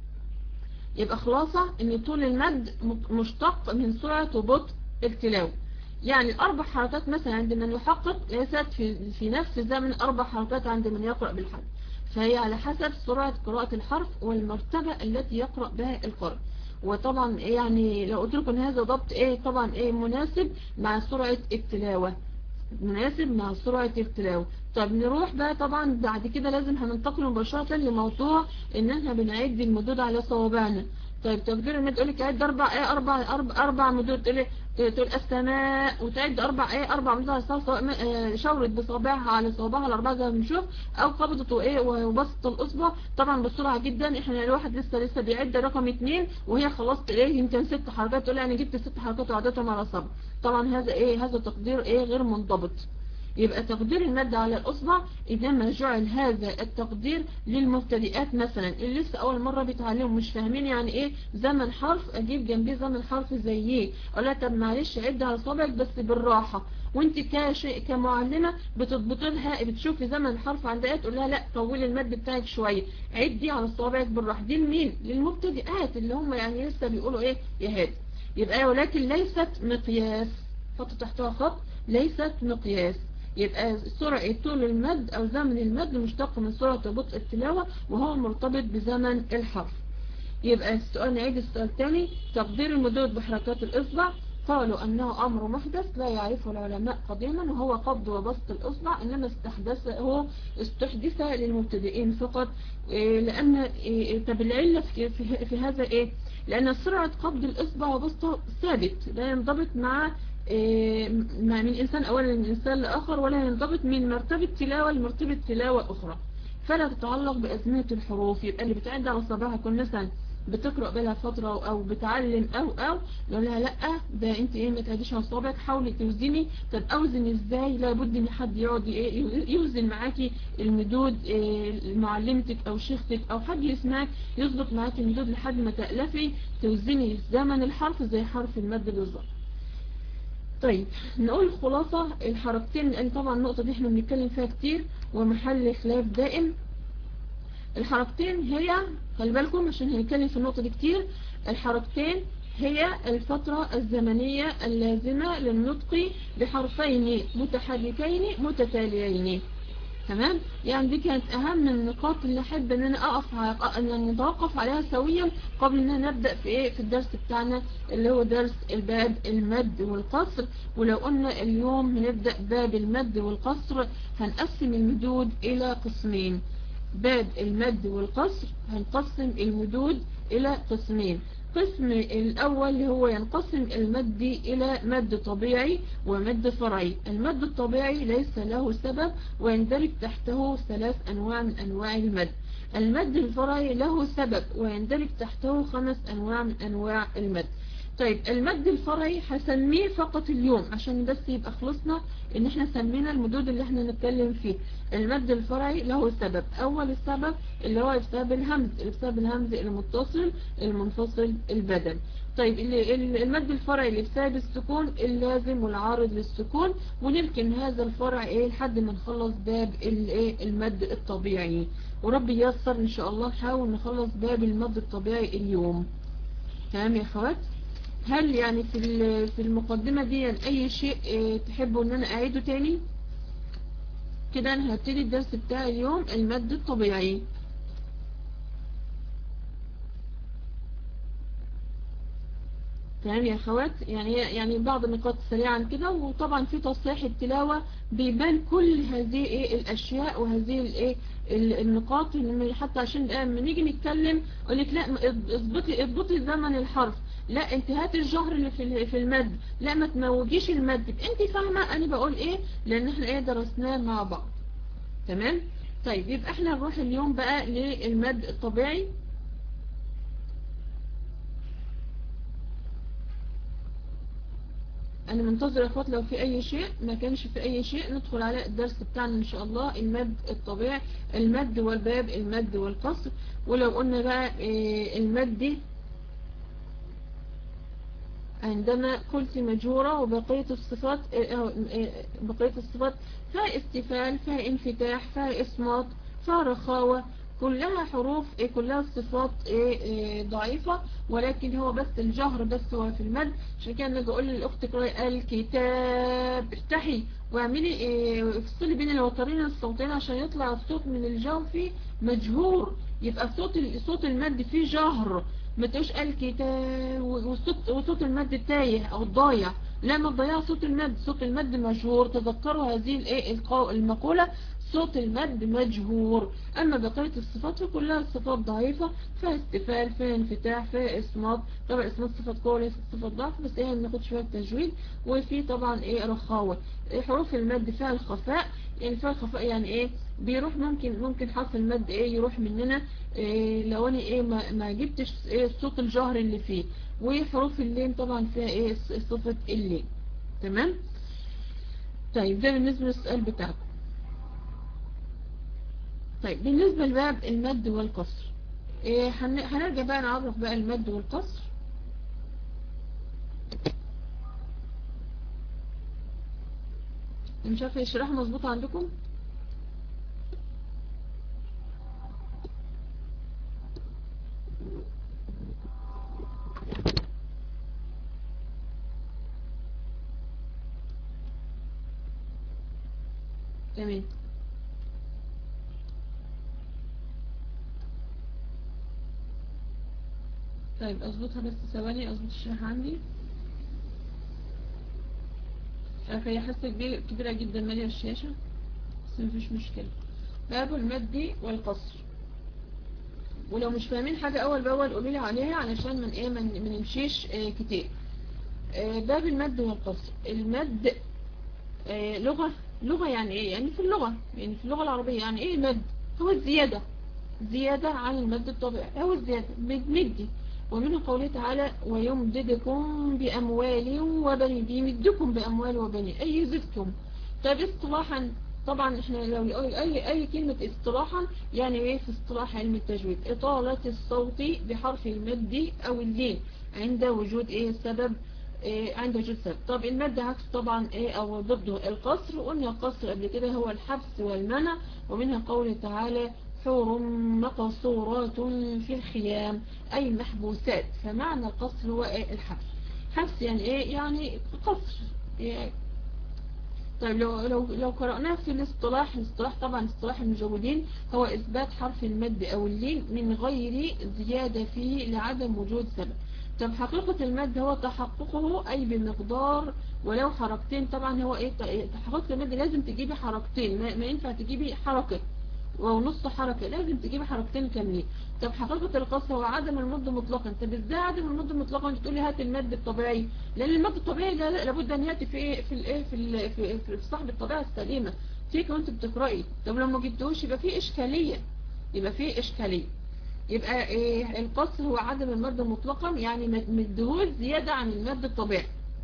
يبقى خلاصة ان طول المد مشتق من سرعة وبطء التلاوة يعني الأربع حركات مثلا عند من يحقق ليست في, في نفس زمن أربع حركات عند من يقرأ بالحرف فهي على حسب سرعة قراءة الحرف والمرتبة التي يقرأ بها القارئ وطبعا يعني لو قلت لكم هذا ضبط ايه طبعا ايه مناسب مع سرعة التلاوة مناسب مع سرعة التلاوة طب نروح بقى طبعا بعد كده لازم هننتقل مباشرة لموضوع ان احنا بنعد المدود على صوابعنا طيب تقدير ان تقول لك عد اربع ايه اربع اربع, أربع مدود تقول تقول السماء وتعد اربع ايه اربع مدود على سواء شورت بصابعها على صوابعها الاربعه زي ما بنشوف او قبضت وايه وبسط الاصبع طبعا بسرعه جدا احنا الواحد لسه لسه بيعد رقم اتنين وهي خلاص ايه يمكن ست حركات تقول انا جبت ست حركات وعدتهم على صبع طبعا هذا ايه هذا تقدير ايه غير منضبط يبقى تقدير المد على الأصبع إنما جعل هذا التقدير للمبتدئات مثلا اللي لسه أول مرة بيتعلموا مش فاهمين يعني إيه زمن حرف أجيب جنبيه زمن حرف زيه أقول لها طب معلش عد على صابعك بس بالراحة وانت كشيء كمعلمة بتضبط لها بتشوفي زمن الحرف عند ايه تقول لها لا طولي المد بتاعك شوية عدي على صوابعك بالراحة دي لمين للمبتدئات اللي هم يعني لسه بيقولوا ايه يا هادي يبقى ولكن ليست مقياس حط تحتها خط ليست مقياس يبقى سرعة طول المد أو زمن المد مشتق من سرعة بطء التلاوة وهو مرتبط بزمن الحرف يبقى السؤال نعيد السؤال تاني تقدير المدود بحركات الإصبع قالوا أنه أمر محدث لا يعرفه العلماء قديما وهو قبض وبسط الإصبع إنما استحدث هو استحدث للمبتدئين فقط لأن طب العلة في, في, في هذا إيه لأن سرعة قبض الإصبع وبسطه ثابت لا ينضبط مع مع من إنسان أولا من إنسان لآخر ولا ينضبط من مرتبة تلاوة لمرتبة تلاوة أخرى فلا تتعلق بأزمنة الحروف يبقى اللي بتعد على صباحها كل مثلا بتقرأ بلها فترة أو بتعلم أو أو لو لها لأ ده انت ايه ما تعديش على صوابعك حاولي توزني طب أوزن ازاي لابد ان حد يقعد ايه يوزن معاكي المدود إيه معلمتك أو شيختك أو حد يسمعك يظبط معاكي المدود لحد ما تألفي توزني زمن الحرف زي حرف المد بالظبط طيب نقول خلاصة الحركتين لأن طبعا النقطة دي احنا بنتكلم فيها كتير ومحل خلاف دائم الحركتين هي خلي بالكم عشان هنتكلم في النقطة دي كتير الحركتين هي الفترة الزمنية اللازمة للنطق بحرفين متحركين متتاليين تمام يعني دي كانت اهم النقاط اللي احب ان انا اقف ان نتوقف عليها سويا قبل ان نبدأ في ايه في الدرس بتاعنا اللي هو درس الباب المد والقصر ولو قلنا اليوم هنبدأ باب المد والقصر هنقسم المدود الى قسمين باب المد والقصر هنقسم المدود الى قسمين القسم الأول اللي هو ينقسم المد إلى مد طبيعي ومد فرعي المد الطبيعي ليس له سبب ويندرج تحته ثلاث أنواع من أنواع المد المد الفرعي له سبب ويندرج تحته خمس أنواع من أنواع المد طيب المد الفرعي هسميه فقط اليوم عشان بس يبقى خلصنا ان احنا سمينا المدود اللي احنا نتكلم فيه المد الفرعي له سبب اول السبب اللي هو بسبب الهمز بسبب الهمز المتصل المنفصل البدل طيب المد الفرعي اللي بسبب السكون اللازم والعارض للسكون ونركن هذا الفرع ايه لحد ما نخلص باب الايه المد الطبيعي وربي ييسر ان شاء الله نحاول نخلص باب المد الطبيعي اليوم تمام يا اخوات هل يعني في في المقدمة دي اي شيء تحبوا ان انا اعيده تاني كده انا هبتدي الدرس بتاعي اليوم المد الطبيعي تمام يا اخوات يعني يعني بعض النقاط سريعا كده وطبعا في تصحيح التلاوة بيبان كل هذه ايه الاشياء وهذه الايه النقاط حتى عشان لما نيجي نتكلم اقول لك لا اضبطي اضبطي زمن الحرف لا انت هات الجهر اللي في في المد لا ما تموجيش المد انت فاهمه انا بقول ايه لان احنا ايه درسناه مع بعض تمام طيب يبقى احنا نروح اليوم بقى للمد الطبيعي انا منتظر يا اخوات لو في اي شيء ما كانش في اي شيء ندخل على الدرس بتاعنا ان شاء الله المد الطبيعي المد والباب المد والقصر ولو قلنا بقى إيه المد عندما قلت مجورة وبقية الصفات بقية الصفات فيها استفال فيها انفتاح فيها إصمات فيها رخاوة كلها حروف كلها صفات ضعيفة ولكن هو بس الجهر بس هو في المد عشان كده نجي اقول للاخت اقراي الكتاب افتحي واعملي افصلي بين الوترين الصوتين عشان يطلع الصوت من الجوف مجهور يبقى صوت صوت المد فيه جهر ما تقولش الكتاب وصوت وصوت المد تايه او ضايع لا ما تضيع صوت المد صوت المد مجهور تذكروا هذه الايه المقولة صوت المد مجهور أما بقية الصفات فكلها صفات ضعيفة فيها استفال فيها انفتاح فيها إصمات طبعا إصمات صفات قوة ليست صفات ضعف بس إيه ناخد شوية تجويد وفي طبعا إيه رخاوة حروف المد فيها الخفاء يعني فيها الخفاء يعني إيه بيروح ممكن ممكن حرف المد إيه يروح مننا إيه لو أنا إيه ما, ما جبتش إيه الصوت الجهر اللي فيه وحروف اللين طبعا فيها إيه صفة اللين تمام طيب ده بالنسبة للسؤال بتاعكم طيب بالنسبة لباب المد والقصر إيه هنرجع بقى نعرف بقى المد والقصر مش عارفه يشرح مظبوط عندكم تمام طيب اظبطها بس ثواني اظبط الشرح عندي عارفه هي حاسه كبيره جدا ماليه الشاشه بس مفيش مشكله باب المد والقصر ولو مش فاهمين حاجه اول باول قولوا لي عليها علشان من ايه من نمشيش آه كتير آه باب المد والقصر المد آه لغه لغه يعني ايه يعني في اللغه يعني في اللغه العربيه يعني ايه المد هو الزياده زياده عن المد الطبيعي هو الزياده مدي ومنه قوله تعالى ويمددكم بأموال وبنين بيمدكم بأموال وبنين أي يزدكم طيب اصطلاحا طبعا احنا لو اي اي كلمة اصطلاحا يعني ايه في اصطلاح علم التجويد اطالة الصوت بحرف المد او اللين عند وجود ايه سبب إيه عند وجود سبب طب المد عكس طبعا ايه او ضده القصر وقلنا القصر قبل كده هو الحبس والمنع ومنها قوله تعالى حور مقصورات في الخيام أي محبوسات فمعنى القصر هو إيه الحبس حبس يعني إيه يعني قصر إيه طيب لو, لو, لو قرأناه في الاصطلاح الاصطلاح طبعا اصطلاح المجودين هو إثبات حرف المد أو اللين من غير زيادة فيه لعدم وجود سبب طب حقيقة المد هو تحققه أي بمقدار ولو حركتين طبعا هو إيه تحقيقة المد لازم تجيبي حركتين ما, ما ينفع تجيبي حركة ونص حركة لازم تجيب حركتين كاملين طب حقيقة القصة هو عدم المد مطلقا طب ازاي عدم المد مطلقا انت تقولي هات المد الطبيعي لان المد الطبيعي ده لابد ان ياتي في ايه في الايه في ال في, في صاحب الطبيعة السليمة فيك وانت بتقرأي طب لو ما جبتوش يبقى في اشكالية يبقى في اشكالية يبقى إيه القصر هو عدم المد مطلقا يعني مدهول زيادة عن المد الطبيعي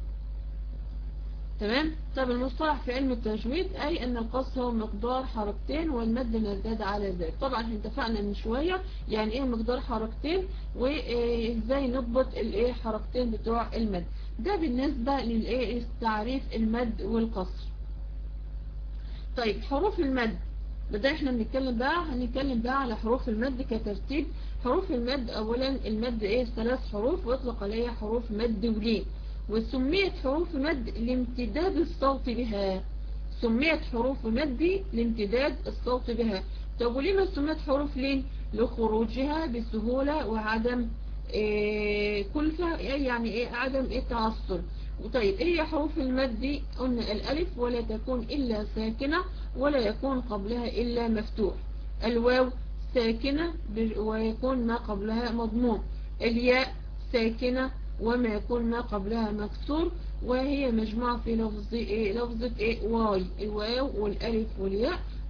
تمام طب المصطلح في علم التجويد أي أن القصر هو مقدار حركتين والمد ما زاد على ذلك طبعا احنا اتفقنا من شوية يعني ايه مقدار حركتين وازاي نضبط الايه حركتين بتوع المد ده بالنسبة للايه تعريف المد والقصر طيب حروف المد بدأ احنا بنتكلم بقى هنتكلم بقى على حروف المد كترتيب حروف المد اولا المد ايه ثلاث حروف واطلق عليها حروف مد ولين وسميت حروف مد لامتداد الصوت بها سميت حروف مد لامتداد الصوت بها طب ولما سميت حروف لين لخروجها بسهولة وعدم إيه كلفة يعني ايه عدم ايه تعصر طيب ايه حروف المد قلنا الالف ولا تكون الا ساكنة ولا يكون قبلها الا مفتوح الواو ساكنة ويكون ما قبلها مضموم الياء ساكنة وما يكون ما قبلها مكسور وهي مجموعة في لفظ ايه لفظة ايه واي الواو والالف والياء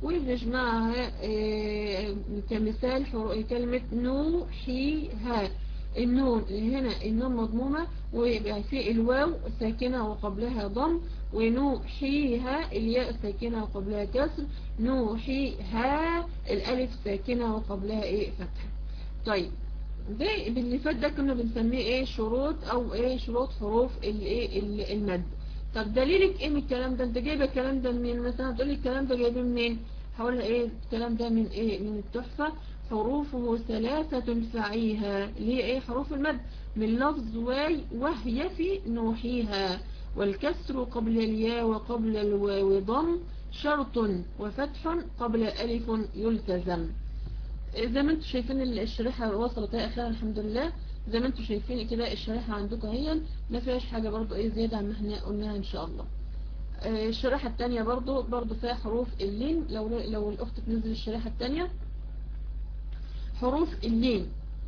وبنجمعها آه، كمثال حرو- كلمة نوحيها النون هنا النون مضمومة ويبقى في الواو ساكنة وقبلها ضم ونوحيها الياء ساكنة وقبلها كسر نوحيها الألف ساكنة وقبلها ايه فتحة طيب ده اللي فات ده كنا بنسميه ايه شروط او ايه شروط حروف الايه ال- المد طب دليلك ايه من الكلام ده انت جايبه الكلام ده منين مثلا هتقولي الكلام ده جايبه منين هقول لها ايه الكلام ده من ايه من التحفة حروفه ثلاثة فعيها اللي هي ايه حروف المد من لفظ واي وهي في نوحيها والكسر قبل الياء وقبل الواو ضم شرط وفتح قبل ألف يلتزم زي ما انتم شايفين الشريحة وصلت اهي اخيرا الحمد لله زي ما انتم شايفين كده الشريحة عندكم اهي ما فيهاش حاجة برضو ايه زيادة عن ما احنا قلناها ان شاء الله آه، الشريحة التانية برضو برضو فيها حروف اللين لو لو الاخت تنزل الشريحة التانية حروف اللين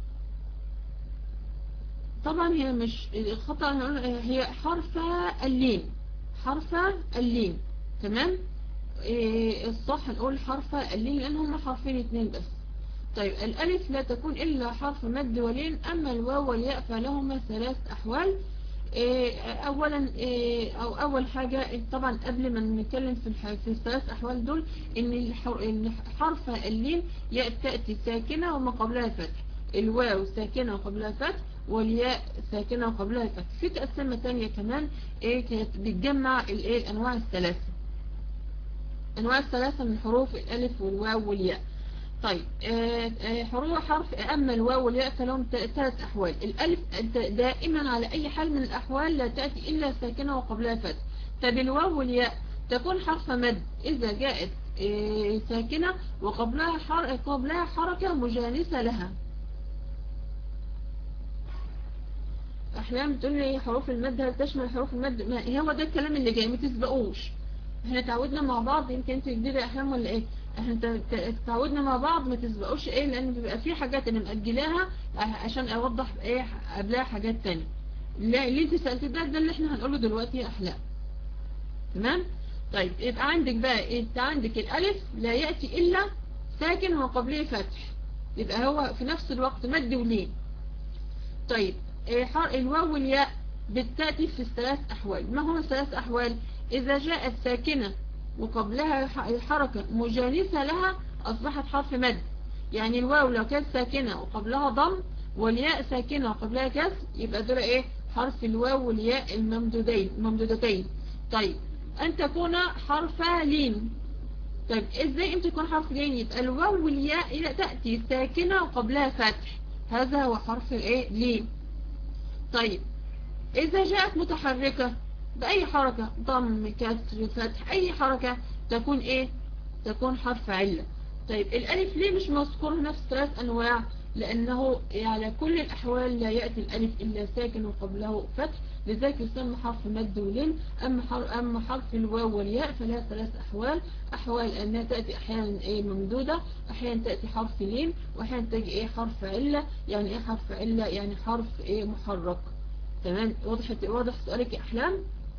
طبعا هي مش الخطأ هنقول هي حرف اللين حرف اللين تمام إيه الصح نقول حرف اللين لان هم حرفين اتنين بس طيب الألف لا تكون إلا حرف مد ولين أما الواو والياء فلهما ثلاث أحوال إيه أولا إيه أو أول حاجة طبعا قبل ما نتكلم في الح- في الثلاث أحوال دول إن الحر- إن حرف اللين ياء تأتي ساكنة وما قبلها فتح الواو ساكنة وقبلها فتح والياء ساكنة وقبلها فتح في تقسيمة تانية كمان إيه كانت بتجمع الإيه الأنواع الثلاثة أنواع الثلاثة من حروف الألف والواو والياء طيب آه، آه، حروف حرف أما الواو والياء فلهم ت- ثلاث أحوال الألف أنت دائما على أي حال من الأحوال لا تأتي إلا ساكنة وقبلها فتح طب الواو والياء تكون حرف مد إذا جاءت آه، ساكنة وقبلها حر... قبلها حركة مجانسة لها أحيانا بتقول لي حروف المد هل تشمل حروف المد ما هو ده الكلام اللي جاي ما تسبقوش احنا تعودنا مع بعض يمكن انت جديدة احلام ولا ايه احنا ت- ت- تعودنا مع بعض ما تسبقوش ايه لان بيبقى في حاجات انا مأجلاها ع- عشان اوضح ايه قبلها حاجات تانية لا اللي انت سألت ده ده اللي احنا هنقوله دلوقتي يا احلام تمام طيب يبقى عندك بقى انت عندك الالف لا يأتي الا ساكن وقبله فتح يبقى هو في نفس الوقت مد ولين طيب إيه حر- الواو والياء بتأتي في الثلاث أحوال ما هو الثلاث أحوال إذا جاءت ساكنة وقبلها ح- حركة مجانسة لها أصبحت حرف مد يعني الواو لو كانت ساكنة وقبلها ضم والياء ساكنة وقبلها كسر يبقى دول إيه حرف الواو والياء الممدودين ممدودتين طيب أن تكون حرف لين طيب ازاي انت تكون حرف لين يبقى الواو والياء تأتي ساكنة وقبلها فتح هذا هو حرف الايه لين طيب إذا جاءت متحركة بأي حركة ضم كسر فتح أي حركة تكون إيه تكون حرف علة طيب الألف ليه مش مذكور نفس ثلاث أنواع لأنه على كل الأحوال لا يأتي الألف إلا ساكن وقبله فتح لذلك يسمى حرف مد ولين أما حرف, أما حرف الواو والياء فلها ثلاث أحوال أحوال أنها تأتي أحيانا إيه ممدودة أحيانا تأتي حرف لين وأحيانا تجي إيه حرف علة يعني إيه حرف علة يعني حرف إيه محرك تمام وضحت واضح سؤالك يا أحلام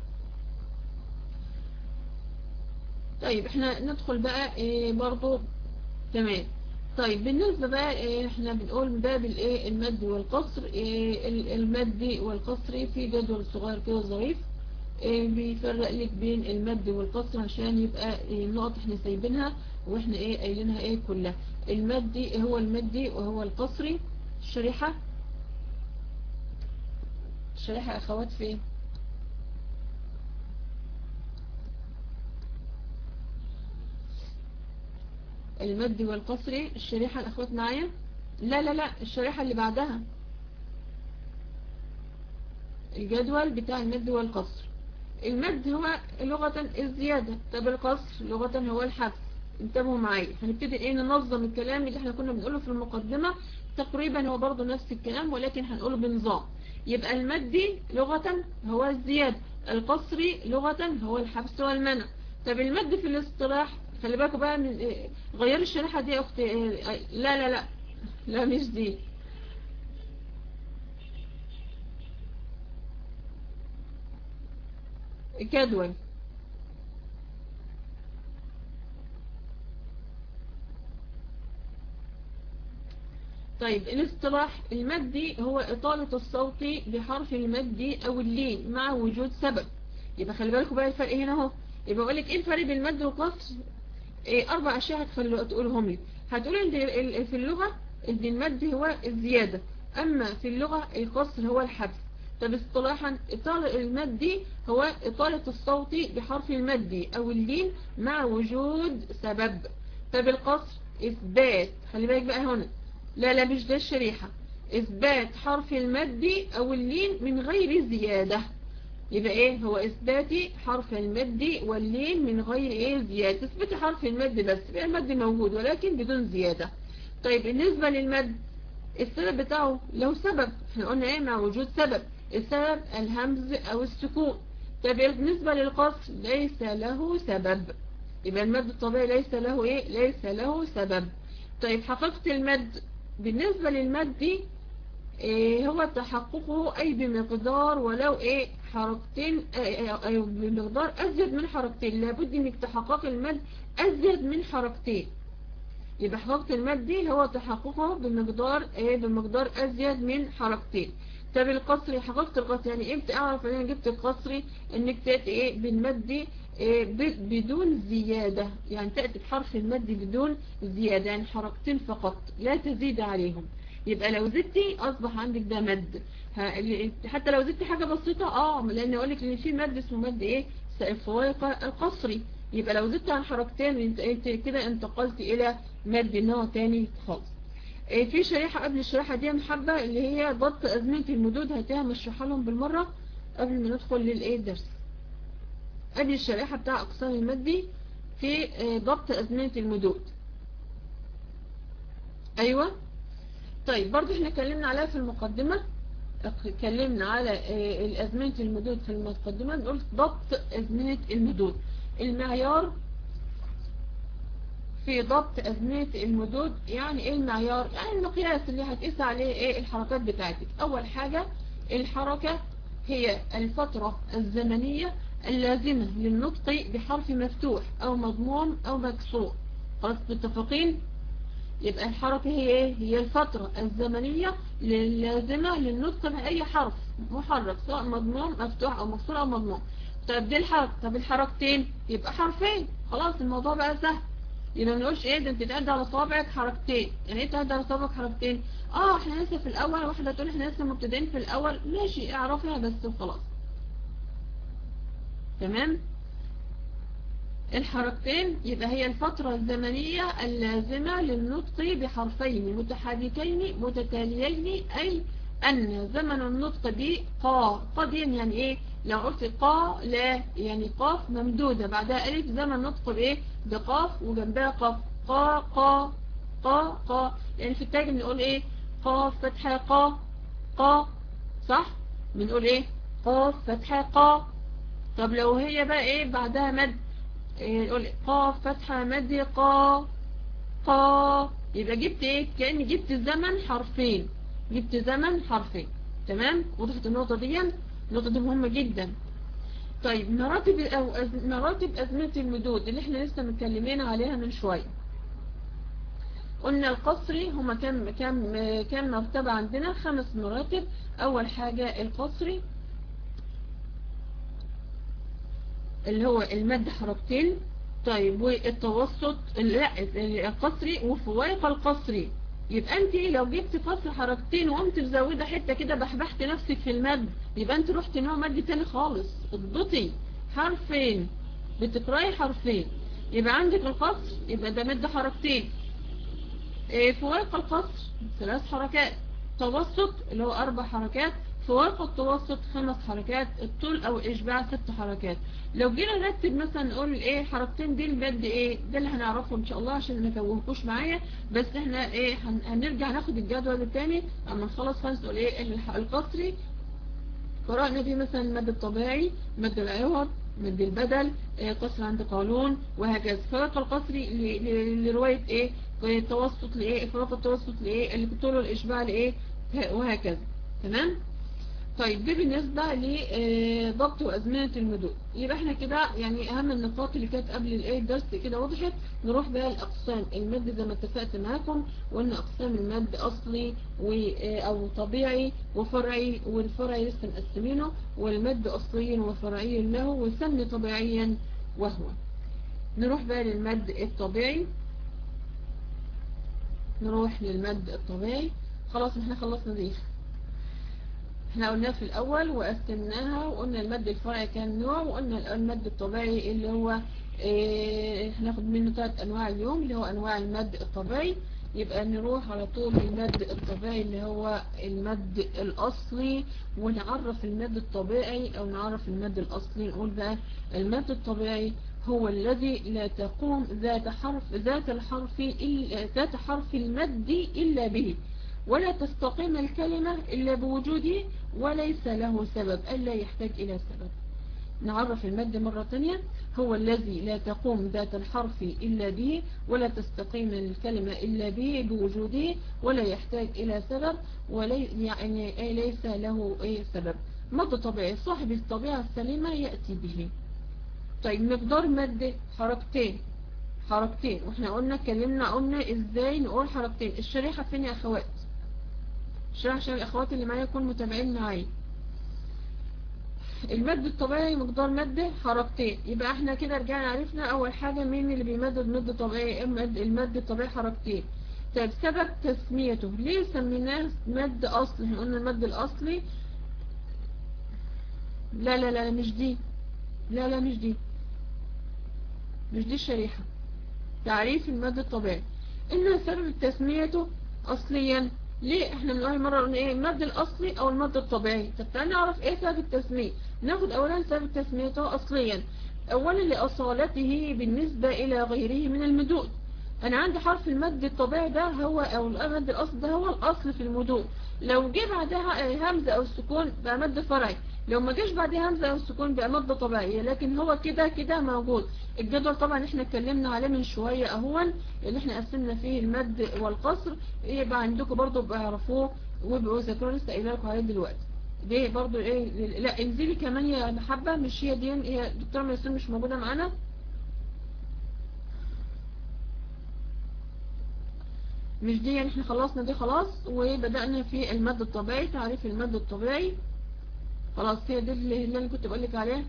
طيب احنا ندخل بقى إيه برضو تمام طيب بالنسبة بقى إيه احنا بنقول من باب الايه المد والقصر إيه ال- المد والقصر في جدول صغير كده ظريف إيه بيفرق لك بين المد والقصر عشان يبقى إيه النقط احنا سايبينها واحنا ايه قايلينها ايه كلها المدي هو المدي وهو القصري الشريحة الشريحة يا اخوات فين المد والقصري الشريحة الأخوات معايا لا لا لا الشريحة اللي بعدها الجدول بتاع المد والقصر المد هو لغة الزيادة طب القصر لغة هو الحذف انتبهوا معايا هنبتدي ايه ننظم الكلام اللي احنا كنا بنقوله في المقدمة تقريبا هو برضو نفس الكلام ولكن هنقوله بنظام يبقى المدي لغة هو الزيادة القصري لغة هو الحبس والمنع طب المد في الاصطلاح خلي بالكوا بقى من إيه، غيري الشريحة دي يا اختي إيه، لا لا لا لا مش دي جدول طيب الاصطلاح المادي هو إطالة الصوت بحرف المد أو اللين مع وجود سبب يبقى خلي بالكم بقى الفرق هنا اهو يبقى أقول لك إيه الفرق بين المد والقصر إيه أربع أشياء هتخلوا تقولهم لي هتقول إن في اللغة إن المد هو الزيادة أما في اللغة القصر هو الحبس طب اصطلاحا إطالة المد هو إطالة الصوت بحرف المد أو اللين مع وجود سبب طب القصر إثبات خلي بالك بقى هنا لا لا مش ده الشريحة إثبات حرف المد أو اللين من غير زيادة يبقى إيه هو إثبات حرف المد واللين من غير إيه زيادة إثبات حرف المد بس يبقى المد موجود ولكن بدون زيادة طيب بالنسبة للمد السبب بتاعه لو سبب احنا قلنا ايه مع وجود سبب السبب الهمز او السكون طيب بالنسبة للقصر ليس له سبب يبقى المد الطبيعي ليس له ايه ليس له سبب طيب حقيقة المد بالنسبة للمد إيه هو تحققه اي بمقدار ولو ايه حركتين اي بمقدار ازيد من حركتين لابد انك تحقق المد ازيد من حركتين يبقى حقيقة المد دي هو تحققه بمقدار ايه بمقدار ازيد من حركتين طب القصري حقيقة القصري يعني امتى اعرف ان انا جبت القصري انك تأتي ايه بالمد إيه بدون زيادة يعني تأتي بحرف المد بدون زيادة يعني حركتين فقط لا تزيد عليهم يبقى لو زدتي اصبح عندك ده مد حتى لو زدتي حاجة بسيطة اه لان اقول لك ان في مد اسمه مد ايه فوائق القصري يبقى لو زدت عن حركتين انت كده انتقلت الى مد نوع تاني خالص في شريحة قبل الشريحة دي محبة اللي هي ضبط أزمنة المدود هتها مشرحها لهم بالمرة قبل ما ندخل للإيه درس قبل الشريحة بتاع أقسام المادي في ضبط أزمنة المدود أيوة طيب برضو احنا اتكلمنا عليها في المقدمة اتكلمنا على الأزمنة المدود في المقدمة نقول ضبط أزمنة المدود المعيار في ضبط أزمنة المدود يعني ايه المعيار يعني المقياس اللي هتقيس عليه ايه الحركات بتاعتك اول حاجة الحركة هي الفترة الزمنية اللازمة للنطق بحرف مفتوح او مضموم او مكسور خلاص متفقين يبقى الحركة هي ايه هي الفترة الزمنية اللازمة للنطق بأي حرف محرك سواء مضموم مفتوح او مكسور او مضموم طب دي الحركة طب الحركتين يبقى حرفين خلاص الموضوع بقى سهل يبقى ما نقولش ايه ده انت تعد على صوابعك حركتين يعني ايه تعد على صوابعك حركتين اه احنا لسه في الاول واحده تقول احنا لسه مبتدئين في الاول ماشي اعرفها بس وخلاص تمام الحركتين يبقى هي الفترة الزمنية اللازمة للنطق بحرفين متحركين متتاليين أي أن زمن النطق دي قا قديم يعني إيه لو قلت قا لا يعني قاف ممدودة بعدها ألف زمن نطق بإيه بقاف وجنبها قاف قا قا قا قا يعني في التاج بنقول إيه قاف فتحة قا قا صح بنقول إيه قاف فتحة قا طب لو هي بقى إيه بعدها مد إيه نقول قاف فتحة مد قا قا يبقى جبت إيه كأني جبت الزمن حرفين جبت زمن حرفين تمام وضحت النقطة دي النقطة دي مهمة جدا طيب مراتب أو أز... مراتب أزمنة المدود اللي احنا لسه متكلمين عليها من شوية قلنا القصري هما كم كم كم مرتبة عندنا خمس مراتب أول حاجة القصري اللي هو المد حركتين طيب والتوسط لا القصري وفوائق القصري يبقى انت لو جبت فصل حركتين وقمت مزوده حته كده بحبحت نفسك في المد يبقى انت رحت نوع مد تاني خالص اضبطي حرفين بتقراي حرفين يبقى عندك القصر يبقى ده مد حركتين ايه فوائق القصر ثلاث حركات توسط اللي هو اربع حركات فوائق التوسط خمس حركات الطول او الاشباع ست حركات لو جينا نرتب مثلا نقول ايه حركتين دي المد ايه ده اللي هنعرفه ان شاء الله عشان ما نتوهكوش معايا بس احنا ايه هنرجع ناخد الجدول الثاني اما نخلص خالص نقول ايه القصري قرأنا فيه مثلا المد الطبيعي مد العوض مد البدل إيه قصر عند قانون وهكذا فوائق القصري لرواية ايه التوسط لايه فوائق التوسط لايه اللي طوله الاشباع لايه وهكذا تمام طيب دي بالنسبة لضبط وأزمنة المدود يبقى احنا كده يعني أهم النقاط اللي كانت قبل الايه الدرس كده وضحت نروح بقى لأقسام المد زي ما اتفقت معاكم وإن أقسام المد أصلي أو طبيعي وفرعي والفرعي لسه مقسمينه والمد أصلي وفرعي له والسن طبيعيا وهو نروح بقى للمد الطبيعي نروح للمد الطبيعي خلاص احنا خلصنا دي احنا قلناه في الاول وقسمناها وقلنا المد الفرعي كان نوع وقلنا المد الطبيعي اللي هو اه هناخد منه ثلاث انواع اليوم اللي هو انواع المد الطبيعي يبقى نروح على طول للمد الطبيعي اللي هو المد الاصلي ونعرف المد الطبيعي او نعرف المد الاصلي نقول بقى المد الطبيعي هو الذي لا تقوم ذات حرف ذات الحرف إلا ذات حرف المد إلا به ولا تستقيم الكلمة إلا بوجوده وليس له سبب ألا يحتاج إلى سبب نعرف المد مرة تانية هو الذي لا تقوم ذات الحرف إلا به ولا تستقيم الكلمة إلا به بوجوده ولا يحتاج إلى سبب ولي يعني ليس له أي سبب مد طبيعي صاحب الطبيعة السليمة يأتي به طيب مقدار مد حركتين حركتين واحنا قلنا اتكلمنا قلنا ازاي نقول حركتين الشريحة فين يا اخوات الشريحة عشان الاخوات اللي معايا يكونوا متابعين معايا المد الطبيعي مقدار مد حركتين يبقى احنا كده رجعنا عرفنا اول حاجة مين اللي بيمدد مد طبيعي المد الطبيعي حركتين طيب سبب تسميته ليه سميناه مد اصلي احنا قلنا المد الاصلي لا لا لا مش دي لا لا مش دي مش دي الشريحة تعريف المد الطبيعي إن سبب تسميته أصليا ليه احنا من أول مرة قلنا ايه المد الأصلي أو المد الطبيعي طب تعالى نعرف ايه سبب التسمية ناخد أولا سبب تسميته أصليا أولا لأصالته بالنسبة إلى غيره من المدود أنا عندي حرف المد الطبيعي ده هو أو المد الأصل ده هو الأصل في المدود لو جه بعدها همزة أو سكون بقى مد فرعي لو ما جاش بعدها همزة أو سكون بقى مادة طبيعية لكن هو كده كده موجود الجدول طبعا احنا اتكلمنا عليه من شوية اهون اللي احنا قسمنا فيه المد والقصر يبقى عندكم برضو بيعرفوه ويبقوا ذاكروا لسه قايله لكم عليه دلوقتي دي برضو ايه لا انزلي كمان يا محبة مش هي دي هي الدكتورة ميسون مش موجودة معانا مش دي يعني احنا خلصنا دي خلاص وبدأنا في المد الطبيعي تعريف المد الطبيعي خلاص هي دي اللي انا كنت بقول لك عليها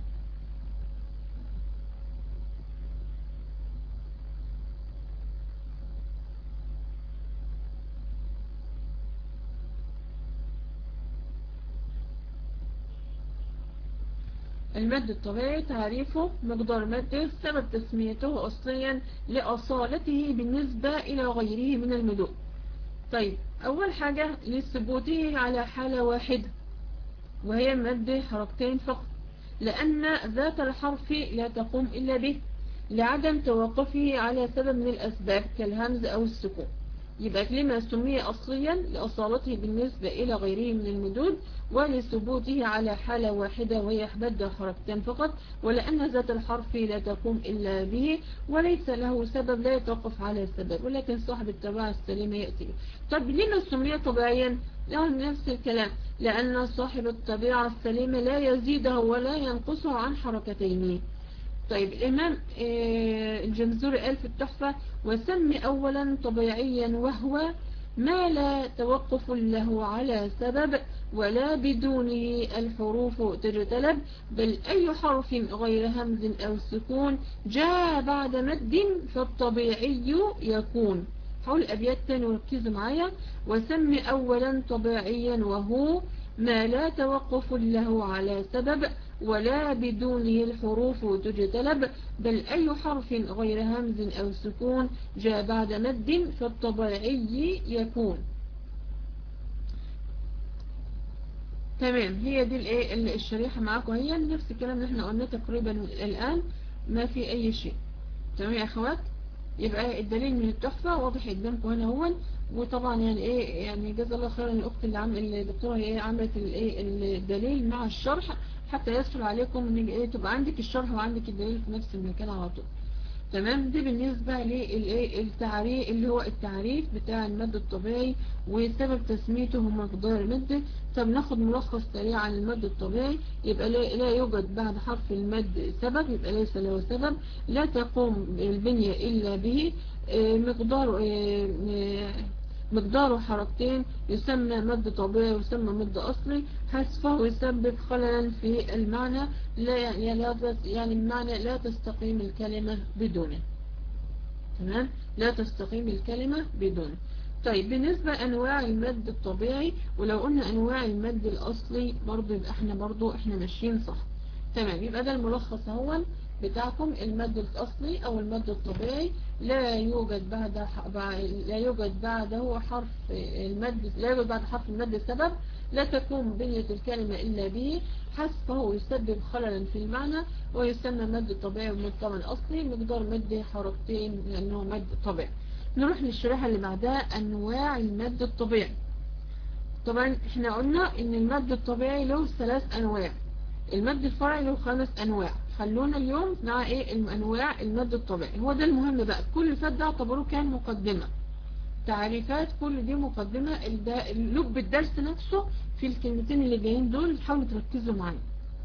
المد الطبيعي تعريفه مقدار مد سبب تسميته أصليا لأصالته بالنسبة إلى غيره من المدود طيب أول حاجة لثبوته على حالة واحدة وهي مد حركتين فقط لأن ذات الحرف لا تقوم إلا به لعدم توقفه على سبب من الأسباب كالهمز أو السكون يبقى لما سمي أصليا لأصالته بالنسبة إلى غيره من المدود ولثبوته على حالة واحدة وهي مد حركتين فقط ولأن ذات الحرف لا تقوم إلا به وليس له سبب لا يتوقف على سبب ولكن صاحب التبع السليمة يأتي به طب لما سمي طبيعيا له نفس الكلام لأن صاحب الطبيعة السليمة لا يزيده ولا ينقصه عن حركتين طيب الإمام الجمزوري قال في التحفة وسمي أولا طبيعيا وهو ما لا توقف له على سبب ولا بدونه الحروف تجتلب بل أي حرف غير همز أو سكون جاء بعد مد فالطبيعي يكون حول أبيات تاني وركزوا معايا وسمي أولا طبيعيا وهو ما لا توقف له على سبب ولا بدونه الحروف تجتلب بل أي حرف غير همز أو سكون جاء بعد مد فالطبيعي يكون تمام هي دي الايه الشريحة معاكم هي نفس الكلام اللي احنا قلناه تقريبا الآن ما في أي شيء تمام يا أخوات يبقى الدليل من التحفة واضح قدامكم هنا هو وطبعا يعني ايه يعني جزا الله خيرا الاخت اللي عم الدكتوره هي عملت الايه الدليل مع الشرح حتى يسهل عليكم ان ايه تبقى عندك الشرح وعندك الدليل في نفس المكان على طول تمام دي بالنسبة للتعريف اللي هو التعريف بتاع المد الطبيعي وسبب تسميته هو مقدار المد طب ناخد ملخص سريع عن المد الطبيعي يبقى لا, لا يوجد بعد حرف المد سبب يبقى ليس له سبب لا تقوم البنية إلا به مقدار مقداره حركتين يسمى مد طبيعي ويسمى مد أصلي حذفه يسبب خللا في المعنى لا يعني, لا يعني المعنى لا تستقيم الكلمة بدونه تمام لا تستقيم الكلمة بدونه طيب بالنسبة لأنواع المد الطبيعي ولو قلنا أنواع المد الأصلي برضو يبقى احنا برضو احنا ماشيين صح تمام يبقى ده الملخص هو بتاعكم المد الأصلي أو المد الطبيعي لا يوجد بعد لا يوجد بعده حرف المد لا يوجد بعد حرف المد سبب لا تكون بنية الكلمة إلا به حذفه يسبب خللا في المعنى ويسمى مد طبيعي ومد طبعا أصلي مقدار مد حركتين لأنه مد طبيعي نروح للشريحة اللي بعدها أنواع المد الطبيعي طبعا احنا قلنا ان المد الطبيعي له ثلاث أنواع المد الفرعي له خمس أنواع خلونا اليوم مع ايه الانواع المد الطبيعي هو ده المهم بقى كل فات ده اعتبروه كان مقدمة تعريفات كل دي مقدمة لب الدرس نفسه في الكلمتين اللي جايين دول حاولوا تركزوا معايا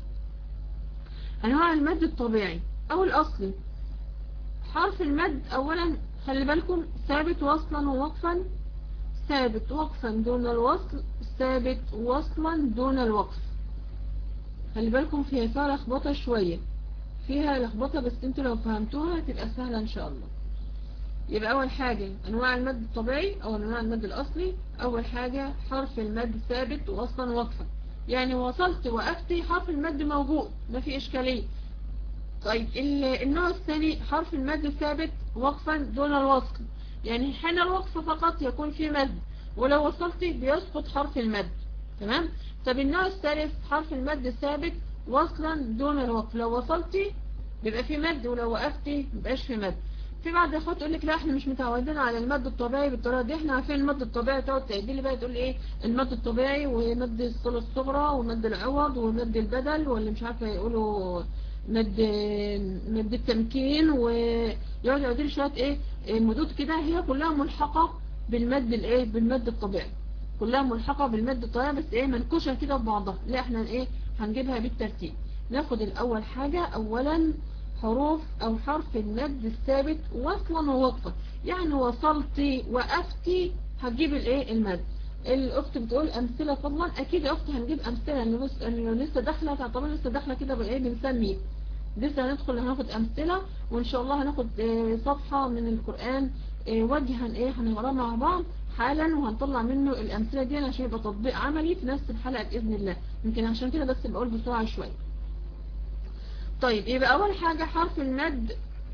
انواع المد الطبيعي او الاصلي حرف المد اولا خلي بالكم ثابت وصلا ووقفا ثابت وقفا دون الوصل ثابت وصلا دون الوقف خلي بالكم فيها فيها لخبطه شويه فيها لخبطة بس انتوا لو فهمتوها هتبقى سهلة ان شاء الله يبقى اول حاجة انواع المد الطبيعي او انواع المد الاصلي اول حاجة حرف المد ثابت واصلا وقفا يعني وصلت وقفت حرف المد موجود ما في اشكالية طيب النوع الثاني حرف المد ثابت وقفا دون الوصل يعني حين الوقف فقط يكون في مد ولو وصلت بيسقط حرف المد تمام طب النوع الثالث حرف المد ثابت وصلا دون الوقف لو وصلتي بيبقى في مد ولو وقفتي مبقاش في مد في بعض الاخوات تقول لك لا احنا مش متعودين على المد الطبيعي بالطريقه دي احنا عارفين المد الطبيعي تقعد تعدي لي بقى تقول ايه المد الطبيعي ومد الصله الصغرى ومد العوض ومد البدل واللي مش عارفه يقولوا مد مد التمكين ويقعد يقعد لي شويه ايه مدود كده هي كلها ملحقه بالمد الايه بالمد الطبيعي كلها ملحقه بالمد الطبيعي بس ايه منكوشه كده ببعضها لا احنا ايه هنجيبها بالترتيب ناخد الأول حاجة أولا حروف أو حرف المد الثابت وصلا ووقفا يعني وصلتي وقفتي هتجيب الايه المد الأخت بتقول أمثلة فضلا أكيد يا أختي هنجيب أمثلة إنه بص إنه لسه داخلة تعتبر لسه داخلة كده بإيه بنسمي لسه هندخل هناخد أمثلة وإن شاء الله هناخد صفحة من القرآن وجها إيه هنقراه مع بعض حالا وهنطلع منه الأمثلة دي عشان يبقى تطبيق عملي في نفس الحلقة بإذن الله يمكن عشان كده بس بقول بسرعة شوية طيب يبقى أول حاجة حرف المد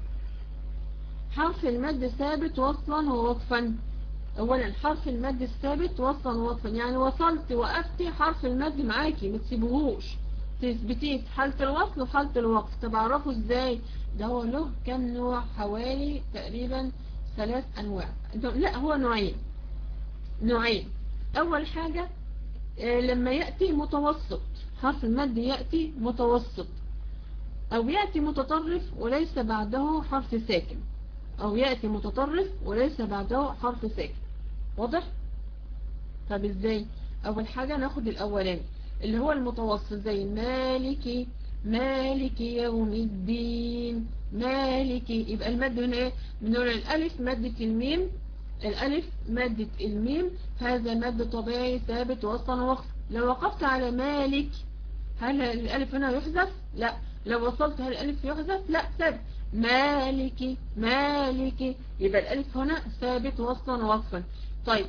حرف المد ثابت وصلا ووقفا أولا حرف المد الثابت وصلا ووقفا يعني وصلت وقفتي حرف المد معاكي ما تسيبوهوش تثبتيه في حالة الوصل وحالة الوقف طب اعرفه ازاي ده هو له كم نوع حوالي تقريبا ثلاث أنواع لا هو نوعين نوعين أول حاجة لما يأتي متوسط حرف المد يأتي متوسط أو يأتي متطرف وليس بعده حرف ساكن أو يأتي متطرف وليس بعده حرف ساكن واضح؟ طب ازاي؟ أول حاجة ناخد الأولاني اللي هو المتوسط زي مالكي مالك يوم الدين مالك يبقى المد هنا ايه بنقول الالف مادة الميم الالف مادة الميم هذا مد طبيعي ثابت وصلا وقف لو وقفت على مالك هل الالف هنا يحذف لا لو وصلت هل الالف يحذف لا ثابت مالك مالك يبقى الالف هنا ثابت وصلا وقفا طيب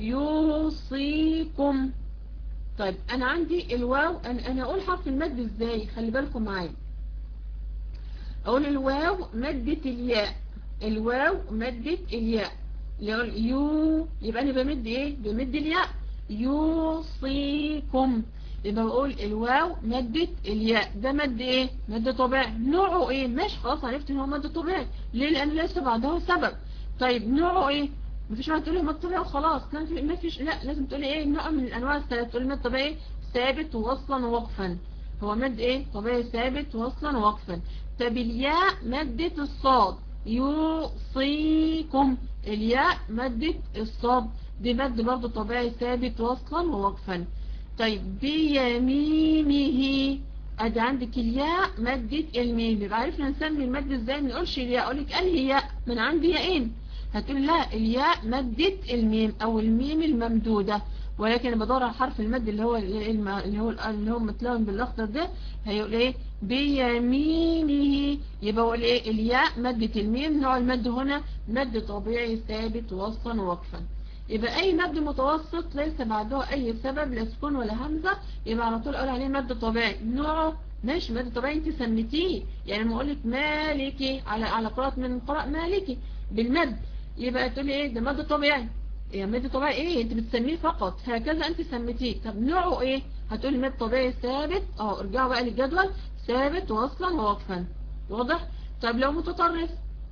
يوصيكم طيب انا عندي الواو انا, أنا اقول حرف المد ازاي خلي بالكم معايا اقول الواو مدة الياء الواو مدة الياء يو يبقى انا بمد ايه بمد الياء يوصيكم يبقى بقول الواو مدة الياء ده مد ايه مد طبيعي نوعه ايه مش خلاص عرفت ان هو مد طبيعي ليه لان ليس بعده سبب طيب نوعه ايه مفيش واحد تقول لي مد طبيعي وخلاص ما فيش لا لازم تقولي ايه نوع من الانواع الثلاث تقولي مد طبيعي ثابت ووصلا ووقفا هو مد ايه طبيعي ثابت وصلا ووقفا طب الياء مدة الصاد يوصيكم الياء مادة الصاد دي مد برضو طبيعي ثابت وصلا ووقفا طيب بيمينه ادي عندك الياء مادة الميم يبقى عرفنا نسمي المد ازاي ما نقولش الياء اقول لك انهي ياء من عندي ياءين هتقول لا الياء مادة الميم او الميم الممدودة ولكن انا بدور على حرف المد اللي هو اللي هو اللي هو متلون بالاخضر ده هيقول ايه بيمينه يبقى هو ايه الياء مادة الميم نوع المد هنا مد طبيعي ثابت وصلا ووقفا يبقى اي مد متوسط ليس بعده اي سبب لا سكون ولا همزة يبقى على طول اقول عليه مد طبيعي نوعه ماشي مد طبيعي انت سميتيه يعني لما اقول لك مالكي على على قراءة من قراء مالكي بالمد يبقى تقولي ايه ده مد طبيعي يعني مد طبيعي ايه انت بتسميه فقط هكذا انت سميتيه طب نوعه ايه هتقولي مد طبيعي ثابت اه ارجعوا بقى للجدول ثابت وصلا ووقفا واضح طب لو متطرف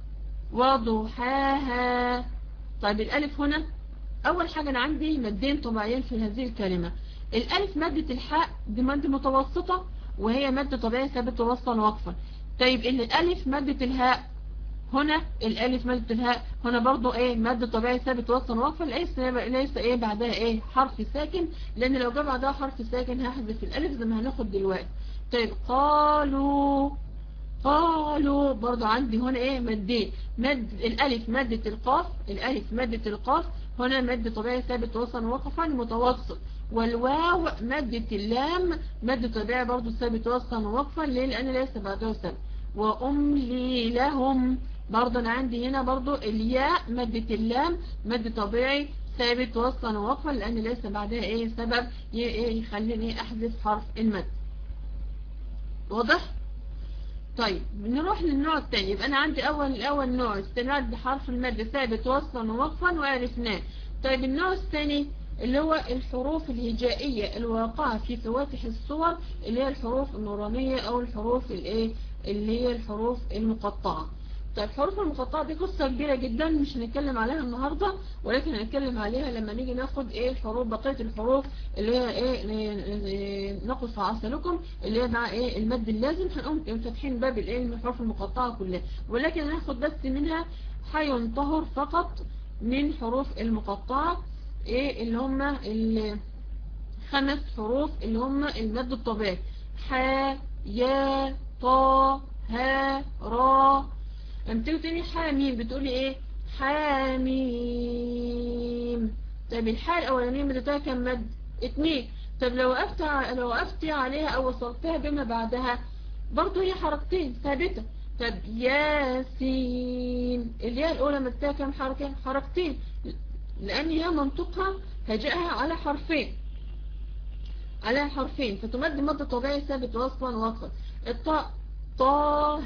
وضحاها طيب الالف هنا اول حاجة انا عندي مدين طبيعيين في هذه الكلمة الالف مادة الحاء دي مادة متوسطة وهي مادة طبيعية ثابت وصلا ووقفا طيب الالف مادة الهاء هنا الالف مادة الهاء هنا برضو ايه مادة طبيعي ثابت وصلا وقفا ليس ليس ايه بعدها ايه حرف ساكن لان لو جاء بعدها حرف ساكن هحذف الالف زي ما هناخد دلوقتي طيب قالوا قالوا برضو عندي هنا ايه مادين مد الالف مادة القاف الالف مادة القاف هنا مد طبيعي ثابت وصلا وقفا متوسط والواو مادة اللام مادة طبيعي برضو ثابت وصلا وقفا ليه لان ليس بعده سبب واملي لهم برضو انا عندي هنا برضو الياء مادة اللام مد طبيعي ثابت وصلا ووقفا لان ليس بعدها ايه سبب يخليني احذف حرف المد واضح طيب نروح للنوع الثاني يبقى انا عندي اول اول نوع استناد بحرف المد ثابت وصلا ووقفا وعرفناه طيب النوع الثاني اللي هو الحروف الهجائية الواقعة في فواتح الصور اللي هي الحروف النورانية او الحروف الايه اللي هي الحروف المقطعة طيب الحروف المقطعة دي قصة كبيرة جدا مش هنتكلم عليها النهاردة ولكن هنتكلم عليها لما نيجي ناخد ايه الحروف بقية الحروف اللي هي ايه نقص عسلكم اللي هي مع ايه المد اللازم هنقوم فاتحين باب الايه الحروف المقطعة كلها ولكن هناخد بس منها حي طهر فقط من حروف المقطعة ايه اللي هم الخمس حروف اللي هم المد الطبيعي ح يا طا ها را لما تيجي تقولي حاميم بتقولي ايه حاميم طيب الحاء الاولانيه مدتها كم مد اتنين طب لو وقفت لو وقفت عليها او وصلتها بما بعدها برضه هي حركتين ثابته طب ياسين الياء الاولى مدتها كم حركه حركتين لان هي منطقها هجئها على حرفين على حرفين فتمد مد طبيعي ثابت وصلا وقفا الطاء طه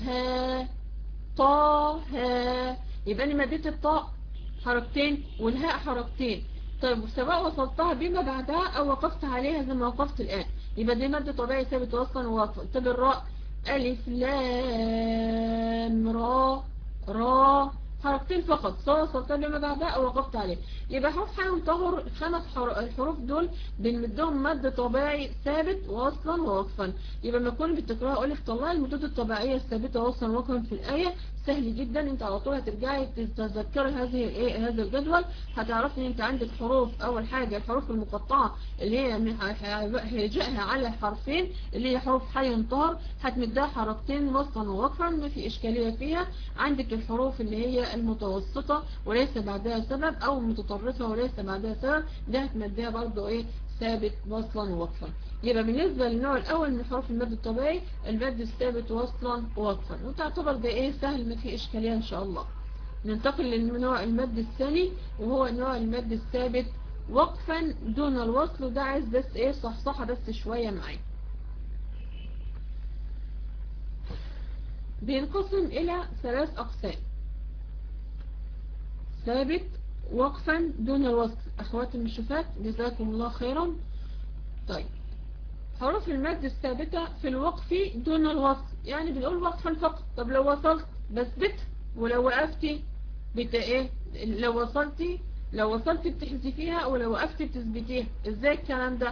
طه يبقى انا مديت الطاء حركتين والهاء حركتين طيب سواء وصلتها بما بعدها او وقفت عليها زي ما وقفت الان يبقى دي مد طبيعي ثابت وصلا ووقفا طب الراء الف لام را را حركتين فقط سواء وصلتها بما بعدها او وقفت عليها يبقى حرف حي وطهر الخمس الحروف دول بنمدهم مد طبيعي ثابت وصلا ووقفا يبقى لما تكون بالتكرار اقول لك طلعي المدود الطبيعيه الثابته وصلا ووقفا في الايه سهل جدا انت على طول هترجعي تتذكري هذه الايه هذا الجدول هتعرفي ان انت عندك حروف اول حاجه الحروف المقطعه اللي هي هيجئها على حرفين اللي هي حروف حي طهر هتمدها حركتين وصلا ووقفا ما في اشكاليه فيها عندك الحروف اللي هي المتوسطه وليس بعدها سبب او متطرفه وليس بعدها سبب ده هتمدها برضو ايه ثابت وصلا ووقفا يبقى بالنسبة للنوع الأول من حروف المد الطبيعي المد الثابت وصلا ووقفا وتعتبر ده ايه سهل ما في إشكالية إن شاء الله ننتقل للنوع المد الثاني وهو نوع المد الثابت وقفا دون الوصل وده عايز بس ايه صحصحة بس شوية معي بينقسم إلى ثلاث أقسام ثابت وقفا دون الوصل أخوات المشوفات جزاكم الله خيرا طيب حروف المد الثابتة في الوقف دون الوصل يعني بنقول وقفا فقط طب لو وصلت بثبت ولو وقفتي بت ايه لو وصلتي لو وصلتي بتحذفيها ولو وقفتي بتثبتيها ازاي الكلام ده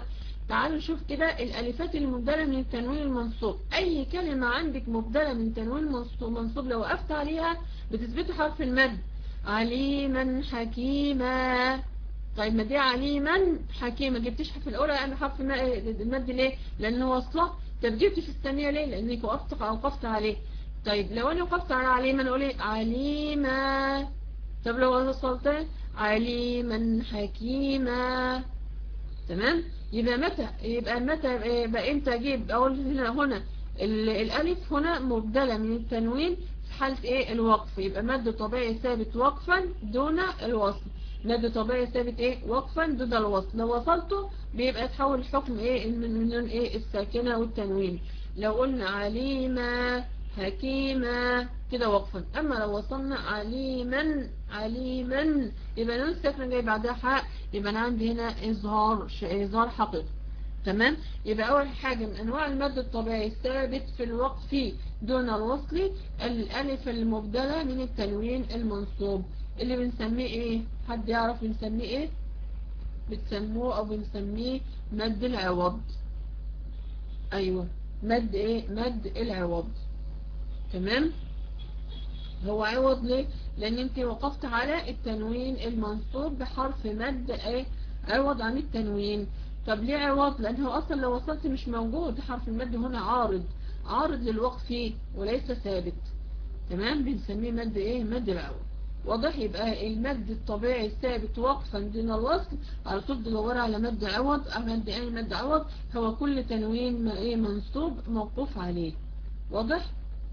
تعالوا نشوف كده الالفات المبدلة من التنوين المنصوب اي كلمة عندك مبدلة من تنوين منصوب, منصوب لو وقفت عليها بتثبت حرف المد عليما حكيما طيب ما دي عليما حكيما جبتش في الاولى يعني حرف المد ليه لانه وصله طب جبت في الثانيه ليه لانك وقفت وقفت عليه طيب لو انا وقفت على عليما اقول ايه عليما طب لو وصلت عليما حكيما تمام يبقى متى يبقى متى يبقى امتى اجيب اقول هنا هنا الالف هنا مبدله من التنوين في حاله ايه الوقف يبقى مد طبيعي ثابت وقفا دون الوصل مد طبيعي ثابت ايه وقفا دون الوصل لو وصلته بيبقى يتحول الحكم ايه من ايه الساكنه والتنوين لو قلنا عليما حكيما كده وقفا اما لو وصلنا عليما عليما يبقى نون الساكنه جاي بعدها حق يبقى انا عندي هنا اظهار اظهار حقيقي تمام يبقى اول حاجة من انواع المد الطبيعي الثابت في الوقف دون الوصل الالف المبدلة من التنوين المنصوب اللي بنسميه ايه حد يعرف بنسميه ايه بتسموه او بنسميه مد العوض ايوه مد ايه مد العوض تمام هو عوض ليه لان انت وقفت على التنوين المنصوب بحرف مد ايه عوض عن التنوين طب ليه عوض لان هو اصلا لو وصلت مش موجود حرف المد هنا عارض عارض للوقف وليس ثابت تمام بنسميه مد ايه مد العوض واضح يبقى المد الطبيعي الثابت وقفا دون الوصل على طول تدور على مد عوض او مد ايه مد عوض هو كل تنوين ايه منصوب موقوف عليه واضح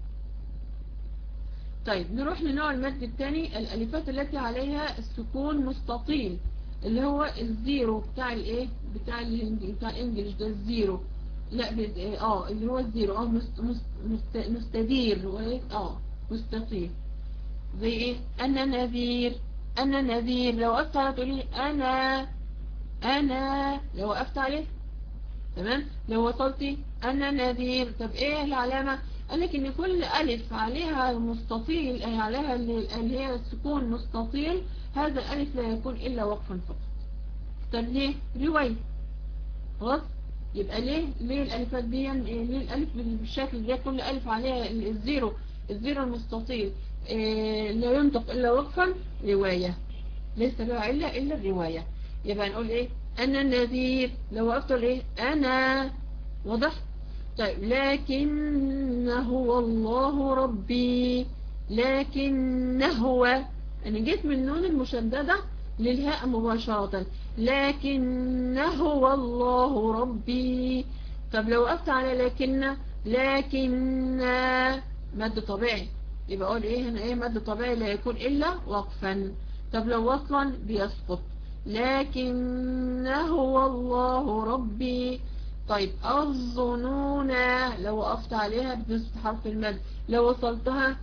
طيب نروح لنوع المد الثاني الالفات التي عليها السكون مستطيل اللي هو الزيرو بتاع الايه بتاع الهندي بتاع الانجليش ده الزيرو لا اه اللي هو الزيرو اه مست مست مستدير وايه اه مستطيل زي ايه انا نذير انا نذير لو وقفت على تقولي انا انا لو وقفت عليه تمام لو وصلتي انا نذير طب ايه العلامة قال لك ان كل الف عليها مستطيل عليها اللي هي السكون مستطيل هذا الالف لا يكون الا وقفا فقط طب ليه رواية خلاص يبقى ليه ليه الالفات دي ليه الالف بالشكل ده كل الف عليها الزيرو الزيرو المستطيل إيه لا ينطق الا وقفا رواية ليس له الا الا الرواية يبقى نقول ايه انا النذير لو وقفت ايه انا واضح طيب لكن هو الله ربي لكن هو انا جيت من النون المشددة للهاء مباشرة لكن هو الله ربي طب لو وقفت على لكن لكن مد طبيعي يبقى اقول ايه هنا ايه مد طبيعي لا يكون الا وقفا طب لو وصلا بيسقط لكن هو الله ربي طيب الظنون لو وقفت عليها بنسبة حرف المد لو وصلتها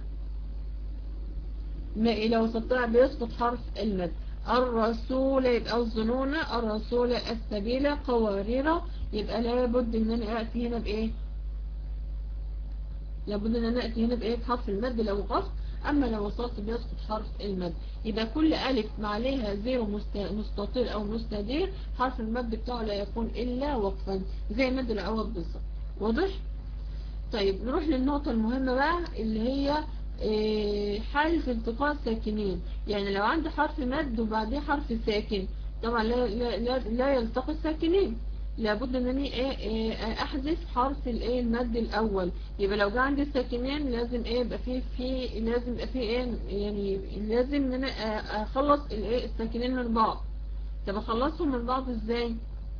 لو وصلتها بيسقط حرف المد الرسول يبقى الظنون الرسول السبيل قوارير يبقى لابد ان انا اتي هنا بايه لابد ان انا اتي هنا بايه بحرف المد لو وقفت اما لو وصلت بيسقط حرف المد يبقى كل الف ما عليها زيرو مستطيل او مستدير حرف المد بتاعه لا يكون الا وقفا زي مد العوض بالظبط واضح طيب نروح للنقطة المهمة بقى اللي هي إيه حال في التقاء الساكنين يعني لو عندي حرف مد وبعديه حرف ساكن طبعا لا, لا, لا, لا يلتقي الساكنين لابد ان انا ايه, إيه احذف حرف الايه المد الاول يبقى لو جه عندي ساكنين لازم ايه يبقى فيه في لازم يبقى فيه ايه يعني لازم ان انا اخلص الايه الساكنين من بعض طب اخلصهم من بعض ازاي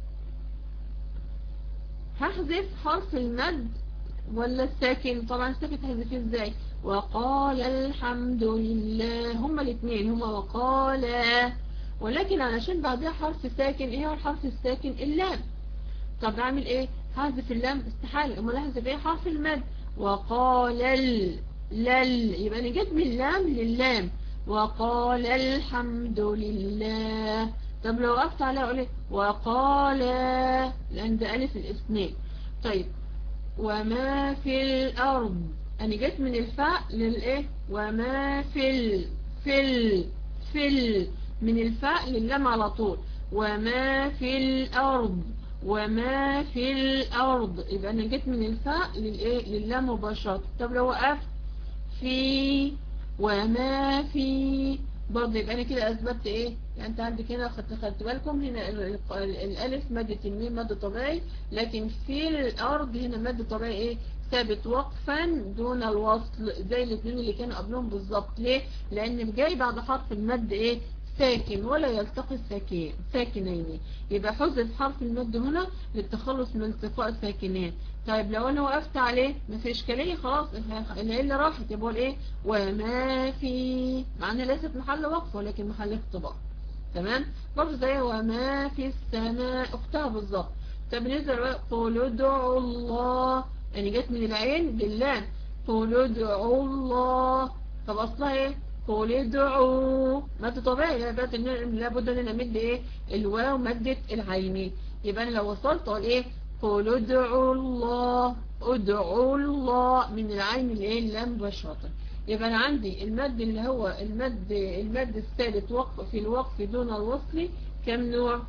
هحذف حرف المد ولا الساكن طبعا الساكن هحذفيه ازاي وقال الحمد لله هما الاثنين هما وقال ولكن علشان بعدها حرف ساكن ايه هو الحرف الساكن اللام طب اعمل ايه هحذف اللام استحالة امال احذف ايه حرف المد وقال ال لل يبقى انا جيت من اللام لللام وقال الحمد لله طب لو وقفت عليها اقول ايه وقال لان ده الف الاثنين طيب وما في الارض انا جيت من الفاء للايه وما في ال في ال في ال من الفاء لللام على طول وما في الارض وما في الأرض يبقى أنا جيت من الفاء للإيه لله مباشرة طب لو وقفت في وما في برضه يبقى أنا كده أثبتت إيه يعني أنت عندك هنا خدت خدت بالكم هنا الألف مادة الميم مادة طبيعي لكن في الأرض هنا مادة طبيعي إيه ثابت وقفا دون الوصل زي الاثنين اللي كانوا قبلهم بالظبط ليه لأن جاي بعد حرف المد إيه ساكن ولا يلتقي الساكن ساكنين يبقى حذف حرف المد هنا للتخلص من التقاء الساكنين طيب لو انا وقفت عليه ما في اشكاليه خلاص العله راحت يبقى ايه وما في مع ان ليست محل وقف ولكن محل اختبار تمام برضه زي وما في السماء اختها بالظبط طب بالنسبه قولوا ادعوا الله يعني جت من العين بالله قولوا ادعوا الله طب اصلها ايه قول ادعوا مادة طبيعي لابد ان لابد ان نمد ايه الواو مادة العين يبقى انا لو وصلت اقول ايه قول ادعوا الله ادعوا الله من العين الايه اللام مباشرة يبقى انا عندي المد اللي هو المد المد الثالث وقف في الوقف دون الوصل كم نوع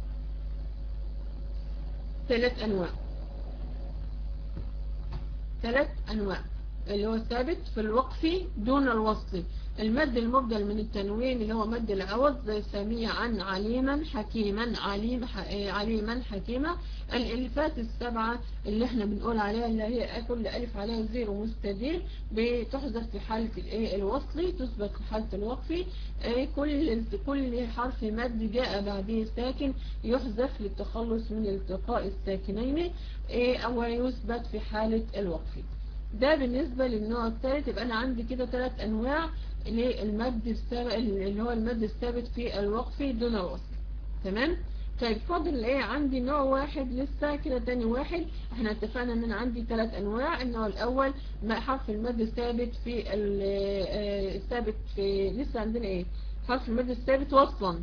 ثلاث انواع ثلاث انواع اللي هو ثابت في الوقف دون الوصل المد المبدل من التنوين اللي هو مد العوض زي سميعا عليما حكيما عليم عليما حكيما الالفات السبعة اللي احنا بنقول عليها اللي هي كل الف عليها زيرو مستدير بتحذف في حالة الايه الوصلي تثبت في حالة الوقف كل كل حرف مد جاء بعده ساكن يحذف للتخلص من التقاء الساكنين او يثبت في حالة الوقف ده بالنسبة للنوع الثالث يبقى انا عندي كده ثلاث انواع للمد الثابت اللي هو المد الثابت في الوقف دون الوصل تمام طيب فاضل ايه عندي نوع واحد لسه كده تاني واحد احنا اتفقنا ان انا عندي ثلاث انواع النوع الاول ما حرف المد الثابت في الثابت في لسه عندنا ايه حرف المد الثابت وصلا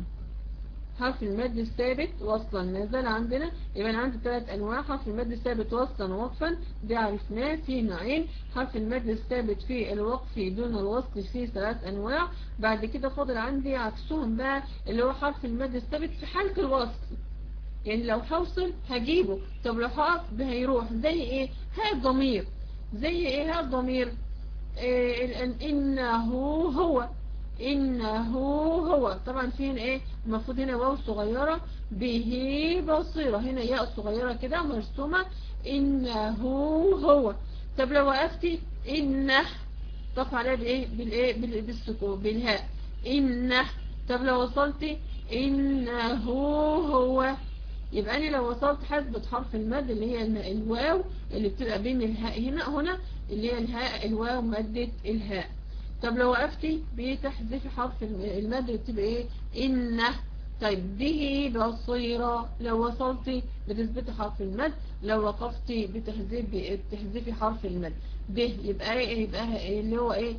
حرف المد الثابت وصلا ما زال عندنا يبقى انا عندي ثلاث انواع حرف المد الثابت وصلا ووقفا ده عرفناه في نوعين حرف المد الثابت في الوقف دون الوصل فيه ثلاث انواع بعد كده فاضل عندي عكسهم بقى اللي هو حرف المد الثابت في حالة الوصل يعني لو هوصل هجيبه طب لو هقف هيروح زي ايه ها الضمير زي ايه ها الضمير إيه انه هو إنه هو طبعا فين ايه المفروض هنا واو صغيرة به بصيرة هنا ياء صغيرة كده مرسومة إنه هو طب لو وقفتي إنه طف عليها بالايه بالايه بالسكون بالهاء إنه طب لو وصلتي إنه هو يبقى أنا لو وصلت حسبة حرف المد اللي هي الواو اللي بتبقى بين الهاء هنا هنا اللي هي الهاء الواو مادة الهاء طب لو وقفتي بتحذفي حرف المد بتبقى ايه إنه طيب به بصيرة لو وصلتي بتثبتي حرف المد لو وقفتي بتحذفي بتحذفي حرف المد به يبقى ايه يبقى اللي هو ايه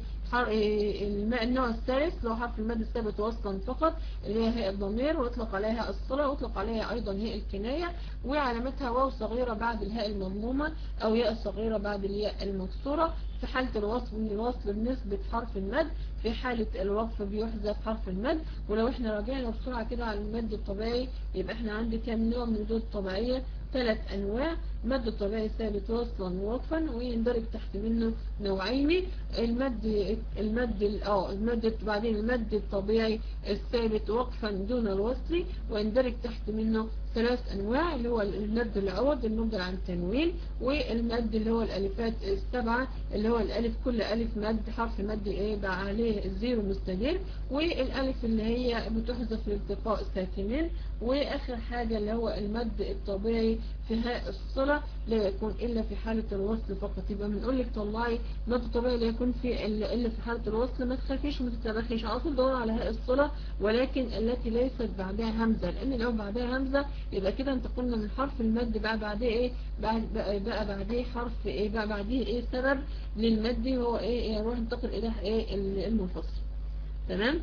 النوع الثالث لو حرف المد الثابت وصلا فقط اللي هي هي الضمير ويطلق عليها الصلة ويطلق عليها ايضا هي الكناية وعلامتها واو صغيرة بعد الهاء المضمومة او ياء صغيرة بعد الياء المكسورة في حالة الوصف من الوصل بنسبة حرف المد في حالة الوقف بيحذف حرف المد ولو احنا راجعنا بسرعة كده على المد الطبيعي يبقى احنا عندي كام نوع من المدود الطبيعية ثلاث انواع مد طبيعي ثابت وصلا ووقفا ويندرج تحت منه نوعين المد المد اه المد بعدين المد الطبيعي الثابت وقفا دون الوصل ويندرج تحت منه ثلاث انواع اللي هو المد العوض المبدل عن التنوين والمد اللي هو الالفات السبعة اللي هو الالف كل الف مد حرف مد ايه بقى عليه الزيرو مستدير والالف اللي هي بتحذف لالتقاء الساكنين واخر حاجة اللي هو المد الطبيعي في هاء الصلة لا يكون الا في حالة الوصل فقط يبقى بنقول لك طلعي مد طبيعي لا يكون في الا في حالة الوصل ما تخافيش وما تتبخيش على طول دور على هاء الصلة ولكن التي ليست بعدها همزة لان لو بعدها همزة يبقى كده انتقلنا من حرف المد بقى بعديه ايه بعد بقى, بقى بعديه حرف ايه بقى بعديه ايه سبب للمد وهو ايه يروح ينتقل الى ايه المنفصل تمام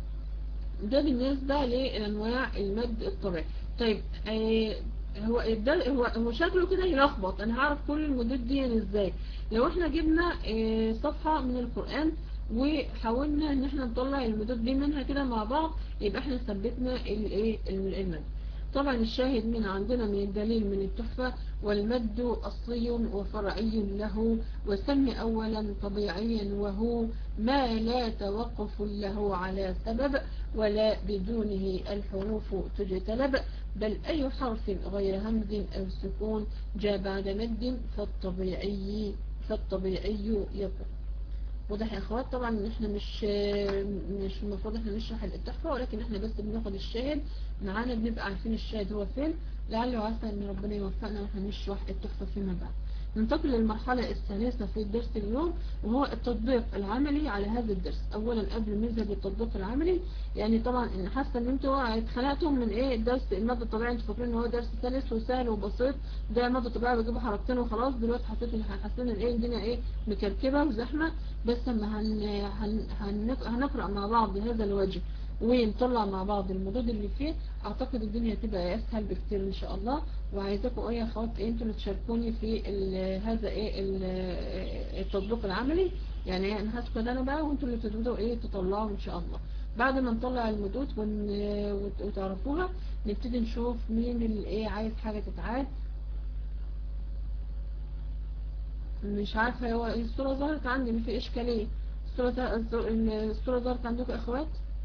ده بالنسبة لانواع المد الطبيعي طيب ايه هو ده هو هو شكله كده يلخبط انا هعرف كل المدود دي ازاي لو احنا جبنا ايه صفحة من القرآن وحاولنا ان احنا نطلع المدود دي منها كده مع بعض يبقى احنا ثبتنا الايه المد طبعا الشاهد من عندنا من الدليل من التحفة والمد أصلي وفرعي له وسم أولا طبيعيا وهو ما لا توقف له على سبب ولا بدونه الحروف تجتلب بل أي حرف غير همز أو سكون جاء بعد مد فالطبيعي فالطبيعي يكون واضح يا اخوات طبعا احنا مش مش المفروض احنا نشرح التحفة ولكن احنا بس بناخد الشاهد معانا بنبقى عارفين الشاهد هو فين لعله عسى ان ربنا يوفقنا واحنا نشرح التحفة فيما بعد ننتقل للمرحلة الثالثة في الدرس اليوم وهو التطبيق العملي على هذا الدرس اولا قبل ما نذهب للتطبيق العملي يعني طبعا ان حاسه ان انتوا اتخلقتم من ايه الدرس المادة الطبيعي انتوا فاكرين ان هو درس سلس وسهل وبسيط ده مادة طبيعي بجيبوا حركتين وخلاص دلوقتي حسيت ان حاسين ان ايه الدنيا ايه مكركبة وزحمة بس اما هن هن هن هنقرأ مع بعض هذا الوجه ونطلع مع بعض المدود اللي فيه اعتقد الدنيا هتبقى اسهل بكتير ان شاء الله وعايزاكم ايه يا اخوات ايه انتوا اللي تشاركوني في هذا ايه التطبيق العملي يعني انا هسكت انا بقى وانتوا اللي تبدوا ايه تطلعوا ان شاء الله بعد ما نطلع المدود وتعرفوها نبتدي نشوف مين اللي ايه عايز حاجة تتعاد مش عارفة هو الصورة ظهرت عندي ما في اشكالية الصورة الصورة ظهرت عندكم اخوات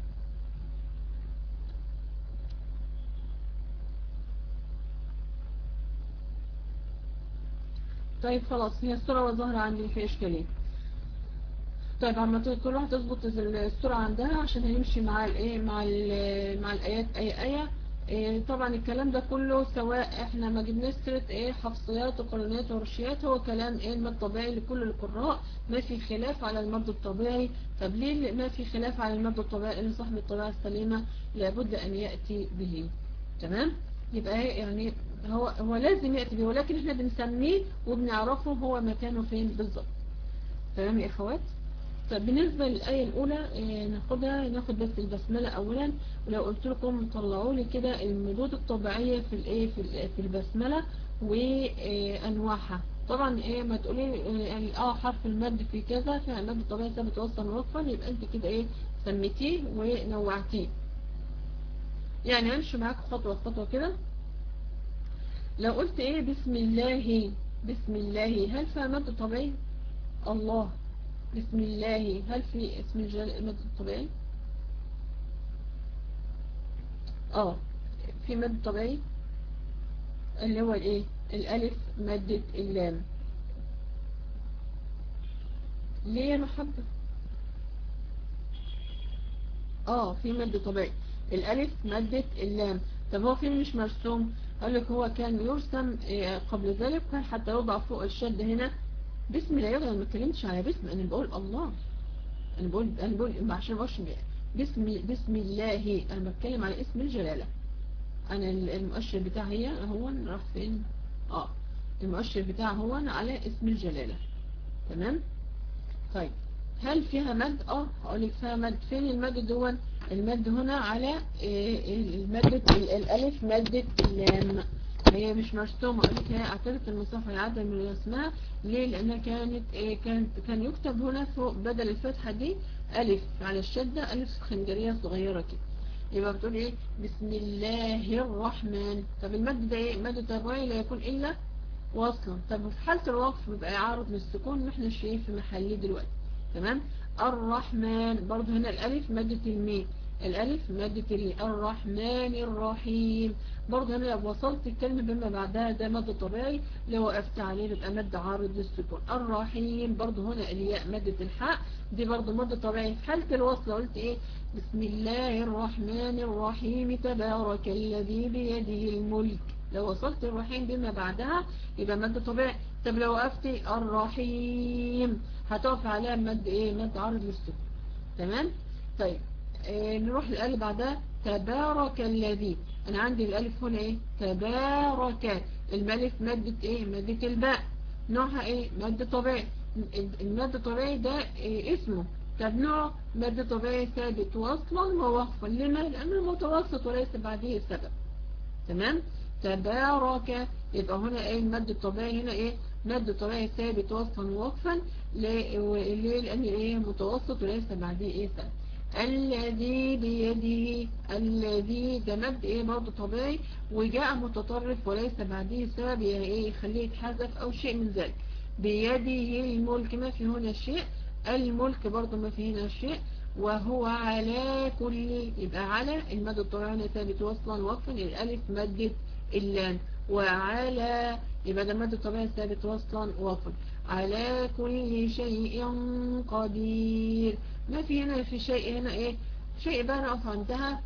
طيب خلاص هي الصورة ظاهرة عندي في اشكالية طيب عم كل واحد تظبط الصورة عندها عشان هيمشي مع الايه مع مع الايات اي ايه إيه طبعا الكلام ده كله سواء احنا ما جبناش سيره ايه حفصيات وقرنيات ورشيات هو كلام ايه المد الطبيعي لكل القراء ما في خلاف على المد الطبيعي طب ليه ما في خلاف على المد الطبيعي ان صاحب الطبيعه السليمه لابد ان ياتي به تمام يبقى يعني هو هو لازم ياتي به ولكن احنا بنسميه وبنعرفه هو مكانه فين بالظبط تمام يا اخوات طب بالنسبة للآية الأولى إيه ناخدها ناخد بس البسملة أولا ولو قلت لكم طلعوا لي كده المدود الطبيعية في الإيه في في البسملة وأنواعها طبعا إيه ما تقولي يعني اه حرف المد في كذا في المد الطبيعي ثابت وصلا وقفا يبقى أنت كده إيه سميتيه ونوعتيه يعني امشي معاك خطوة خطوة كده لو قلت إيه بسم الله بسم الله هل فيها مد طبيعي الله بسم الله هل في اسم الجلال المد الطبيعي اه في مد طبيعي اللي هو الايه الالف مادة اللام ليه يا محبة اه في مد طبيعي الالف مادة اللام طب هو فين مش مرسوم قال لك هو كان يرسم قبل ذلك كان حتى يوضع فوق الشد هنا بسم الله انا ما اتكلمتش على بسم انا بقول الله انا بقول انا بقول عشان بقولش بسم بسم الله انا بتكلم على اسم الجلاله انا المؤشر بتاعي هي هو راح فين اه المؤشر بتاعي هو على اسم الجلاله تمام طيب هل فيها مد اه هقول لك فيها مد فين المد دون المد هنا على المادة الالف مادة اللام هي مش مرسومة اقول لك هي اعترف المصحف هيعدل من اسمها ليه لانها كانت ايه كانت كان يكتب هنا فوق بدل الفتحة دي الف على الشدة الف خنجرية صغيرة كده يبقى بتقول ايه بسم الله الرحمن طب المد ده ايه مد طبيعي لا يكون الا وصلا طب في حالة الوقف بيبقى يعرض للسكون احنا شايفين في محليه دلوقتي تمام الرحمن برضه هنا الالف مادة الميم الالف مادة الرحمن الرحيم برضه هنا لو وصلت الكلمة بما بعدها ده مد طبيعي لو وقفت عليه يبقى مد عارض للسكون الرحيم برضه هنا الياء مادة الحاء دي برضه مد طبيعي في حالة الوصل قلت ايه بسم الله الرحمن الرحيم تبارك الذي بيده الملك لو وصلت الرحيم بما بعدها يبقى مد طبيعي طب لو وقفت الرحيم هتقف عليها مد ايه مد عارض للسكون تمام طيب إيه نروح للآية بعدها تبارك الذي انا عندي الالف هنا ايه تبارك الملك مادة ايه مادة الباء نوعها ايه مادة طبيعي المادة الطبيعي ده إيه اسمه طب نوع مادة طبيعي ثابت وصلا ووقفا لما لانه متوسط وليس بعده سبب تمام تبارك يبقى هنا ايه المد الطبيعي هنا ايه مد طبيعي ثابت وصلا ووقفا ليه لان ايه متوسط وليس بعديه ايه سبب الذي بيده الذي ده مد ايه برضه طبيعي وجاء متطرف وليس بعده سبب ايه يخليه يتحذف او شيء من ذلك بيده الملك ما في هنا شيء الملك برضه ما في هنا شيء وهو على كل يبقى على المد الطبيعي هنا ثابت وصلا وقفا الالف مدت اللام وعلى يبقى ده مد طبيعي ثابت وصلا وقفا على كل شيء قدير ما في هنا في شيء هنا ايه شيء بقى نقف عندها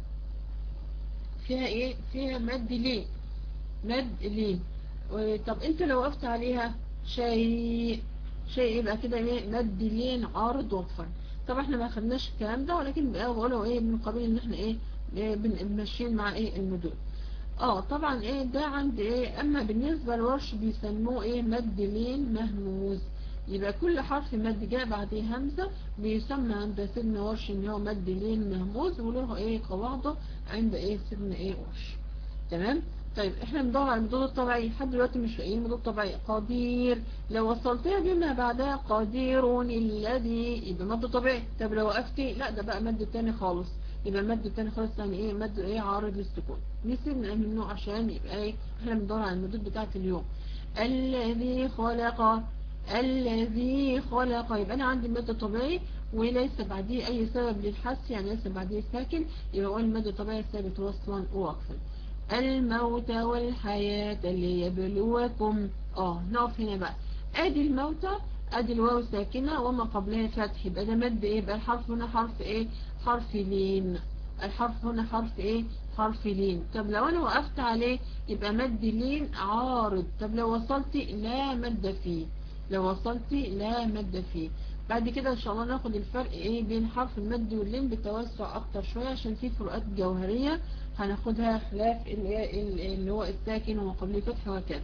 فيها ايه فيها مد ليه مد ليه طب انت لو وقفت عليها شيء شيء يبقى كده ايه مد لين عارض وقفا طب احنا ما خدناش الكلام ده ولكن بقى بقوله ايه من قبيل ان احنا ايه, إيه بنمشين مع ايه المدود اه طبعا ايه ده عند ايه اما بالنسبة للورش بيسموه ايه مد لين مهموز يبقى كل حرف مد جاء بعديه همزة بيسمى عند سيدنا ورش ان هو مد لين مهموز وله ايه قواعده عند ايه سيدنا ايه ورش تمام طيب احنا بندور على المدود الطبيعي لحد دلوقتي مش لاقيين مدود طبيعي قدير لو وصلتها بما بعدها قدير الذي يبقى مد طبيعي طب لو وقفتي لا ده بقى مد تاني خالص يبقى المد التاني خالص يعني ايه مد ايه عارض للسكون نسيبنا منه عشان يبقى ايه احنا بندور على المدود بتاعت اليوم الذي خلق الذي خلق يبقى انا عندي مد طبيعي وليس بعديه اي سبب للحس يعني ليس بعديه ساكن يبقى هو المد الطبيعي ثابت وصلا ووقفا الموت والحياة ليبلوكم اه نقف هنا بقى ادي الموتى ادي الواو ساكنة وما قبلها فتح يبقى ده مد ايه يبقى الحرف هنا حرف ايه حرف لين الحرف هنا حرف ايه حرف لين طب لو انا وقفت عليه يبقى مد لين عارض طب لو وصلت لا مد فيه لو وصلت لا مد فيه بعد كده ان شاء الله ناخد الفرق ايه بين حرف المد واللين بالتوسع اكتر شوية عشان في فروقات جوهرية هناخدها خلاف اللي هو الساكن وما قبل فتح وكذا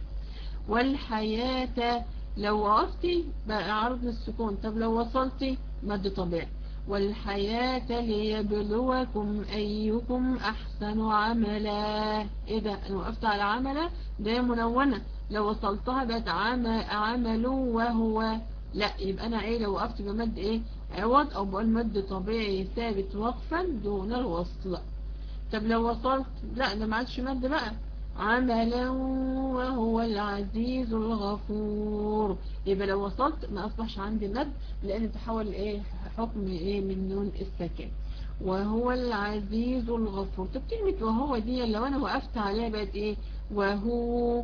والحياة لو وقفتي بقى عرض للسكون طب لو وصلتي مد طبيعي والحياة ليبلوكم أيكم أحسن عملا إيه ده أنا وقفت على عملا ده منونة لو وصلتها بقت عمل وهو لا يبقى أنا إيه لو وقفت بمد إيه عوض أو بقول مد طبيعي ثابت وقفا دون الوصل طب لو وصلت لا ده ما عادش مد بقى عملا وهو العزيز الغفور يبقى لو وصلت ما أصبحش عندي مد لأن تحول إيه حكم إيه من نون السكن وهو العزيز الغفور طب كلمة وهو دي لو أنا وقفت عليها بقت إيه وهو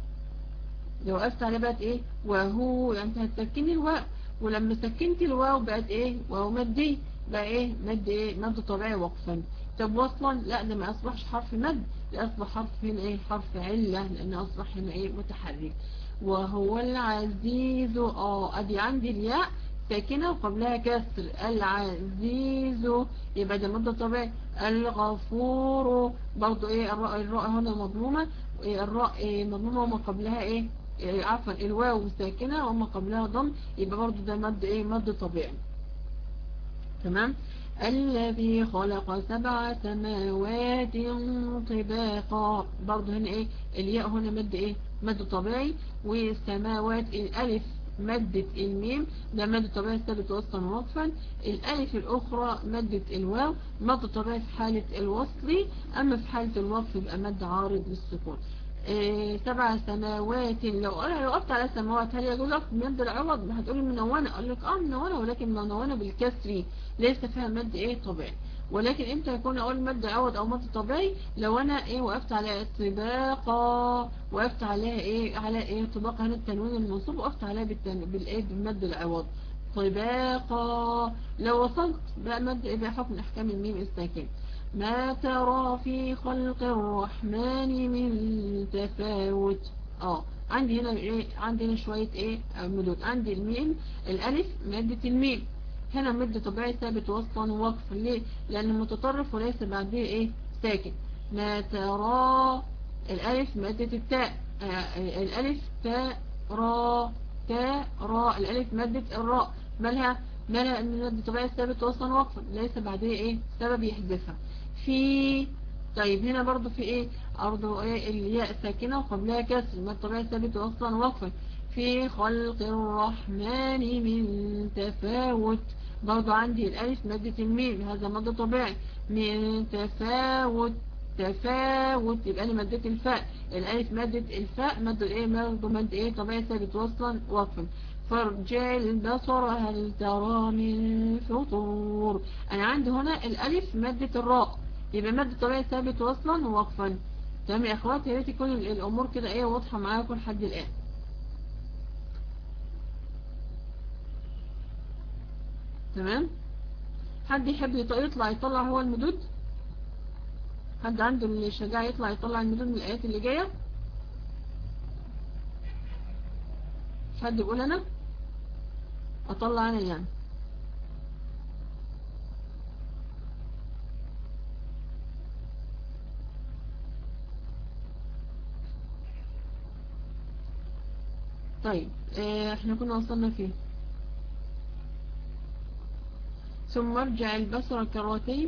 لو وقفت عليها بقت إيه وهو يعني أنت هتسكني الواو ولما سكنت الواو بقت إيه وهو مدي بقى إيه مد إيه مد طبيعي وقفا طب وصلا لا ده ما أصبحش حرف مد ده أصبح حرف هنا إيه حرف علة لأن أصبح هنا إيه متحرك وهو العزيز اه ادي عندي الياء ساكنة وقبلها كسر العزيز يبقى ده مدة طبيعي الغفور برضو ايه الراء الراء هنا مضمومة الراء إيه مضمومة وما قبلها ايه, إيه عفوا الواو ساكنة وما قبلها ضم يبقى برضو ده مد ايه مد طبيعي تمام الذي خلق سبع سماوات طباقا برضو هنا ايه الياء هنا مد ايه مد طبيعي والسماوات الالف مدة الميم ده مد طبيعي ثابت وصلا ووقفا الالف الاخرى مدة الواو مد طبيعي في حالة الوصل اما في حالة الوقف يبقى مد عارض للسكون إيه سبع سماوات لو لو وقفت على سماوات هل يجوز لك مد العوض هتقولي منونة اقول لك اه منونة ولكن منونة بالكسر ليس فيها مد ايه طبيعي ولكن امتى يكون اقول مد عوض او مد طبيعي لو انا ايه وقفت على طباقة وقفت عليها ايه على ايه طباقة هنا التنوين المنصوب وقفت عليها بالتن... بالايه بالمد العوض طباقة لو وصلت بقى مد ايه بقى حكم احكام الميم الساكن ما ترى في خلق الرحمن من تفاوت اه عندي هنا ايه عندي هنا شوية ايه مدود عندي الميم الالف مادة الميم هنا مد طبيعي ثابت وصلا ووقف ليه لان متطرف وليس بعديه ايه ساكن ما ترى الالف مادة التاء آه الالف تاء را تاء را الالف مادة الراء مالها مالها ان مد طبيعي ثابت وصلا ووقفا ليس بعديه ايه سبب يحذفها في طيب هنا برضو في ايه برضو ايه الياء ساكنة وقبلها كسر مد طبيعي ثابت وصلا ووقفا في خلق الرحمن من تفاوت برضو عندي الألف مادة الميم هذا مادة طبيعي من تفاوت تفاوت يبقى لي مادة الفاء الألف مادة الفاء مادة ايه مادة مادة ايه طبيعي ثابت وصلا وقفا فارجع البصر هل ترى من فطور أنا عندي هنا الألف مادة الراء يبقى مادة طبيعي ثابت وصلا ووقفا تمام يا اخواتي يا ريت يكون الأمور كده ايه واضحة معاكم لحد الآن تمام حد يحب يطلع يطلع هو المدود حد عنده الشجاعة يطلع يطلع المدود من الآيات اللي جاية حد يقول أنا أطلع أنا يعني طيب اه احنا كنا وصلنا فيه ثم ارجع البصر كرتين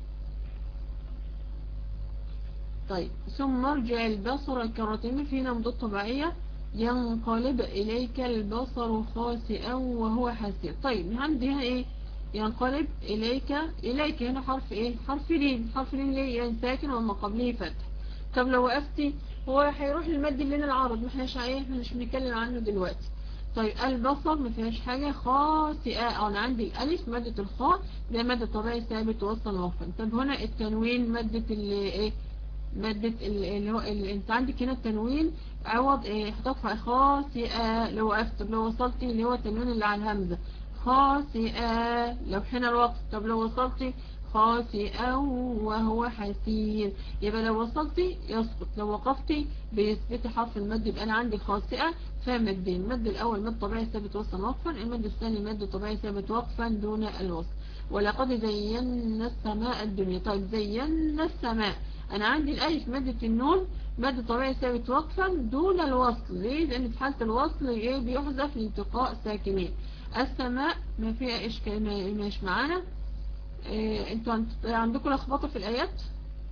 طيب ثم ارجع البصر كرتين في نمضة طبيعية ينقلب إليك البصر خاسئا وهو حسير طيب عندي هنا ايه ينقلب إليك إليك هنا حرف ايه حرف لين حرف لين ليه يعني ساكن وما قبله فتح طب لو وقفتي هو هيروح للمد اللي هنا العرض ما احناش ايه احنا مش بنتكلم عنه دلوقتي طيب البصر ما فيهاش حاجة خاسئة انا عندي الالف مادة الخاء ده مادة طبيعي ثابت وصلا وقفا طب هنا التنوين مادة ايه مادة اللي هو انت عندك هنا التنوين عوض ايه هتقفع خاسئة لو وقفت لو وصلتي اللي هو التنوين اللي على الهمزة خاسئة لو حين الوقت طب لو وصلتي خاسئا وهو حسير يبقى لو وصلتي يسقط لو وقفتي بيثبتي حرف المد يبقى انا عندي خاسئة فمدين المد الاول مد طبيعي ثابت وصلا وقفا المد الثاني مد طبيعي ثابت وقفا دون الوصل ولقد زينا السماء الدنيا طيب زينا السماء انا عندي الالف مادة النون مادة طبيعي ثابت وقفا دون الوصل ليه لان في حالة الوصل ايه بيحذف لالتقاء ساكنين السماء ما فيها اشكال مش معانا إيه انتوا عندكم لخبطه في الايات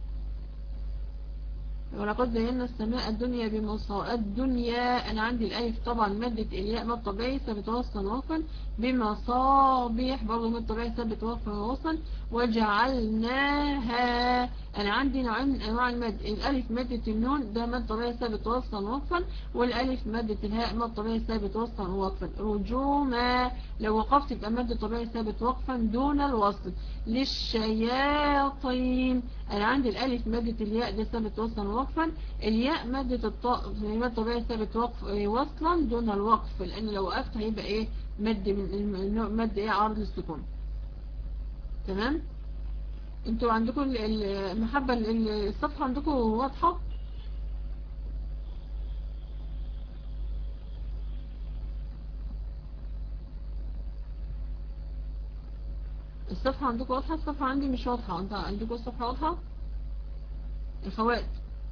ولقد زينا السماء الدنيا بمصابيح الدنيا انا عندي الالف طبعا مادة الياء ماد طبيعي ثابت وصلا وقفا بمصابيح برضه ماد طبيعي ثابت وقفا وصلا وجعلناها انا عندي نوعين من انواع المد الالف مادة النون ده ماد طبيعي ثابت وصلا وقفا والالف مادة الهاء ماد طبيعي ثابت وصلا وقفا رجوما لو وقفت يبقى مادة طبيعي ثابت وقفا دون الوصل للشياطين انا عندي الالف مادة الياء ده ثابت وصلا وقفا الياء مادة الطاء مادة طبيعي ثابت وقف وصلا دون الوقف لان لو وقفت هيبقى ايه مد من مد ايه عرض السكون تمام انتوا عندكم المحبة الصفحة عندكم واضحة الصفحة عندكم واضحة الصفحة عندي مش واضحة انت عندكم الصفحة واضحة اخوات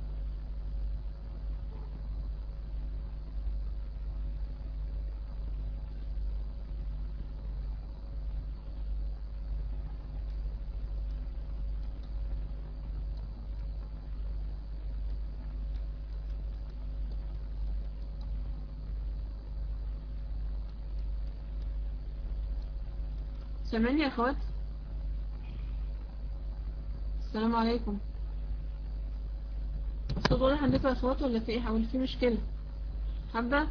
سامعني يا اخوات السلام عليكم الصوت واضح عندكم يا اخوات ولا في ايه ولا في مشكلة حابة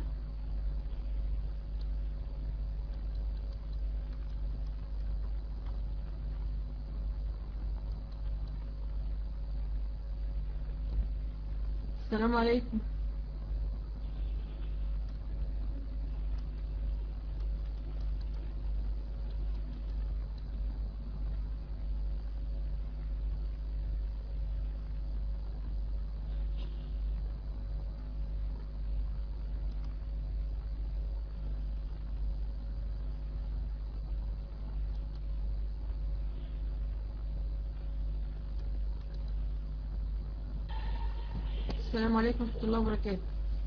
السلام عليكم السلام عليكم ورحمة الله وبركاته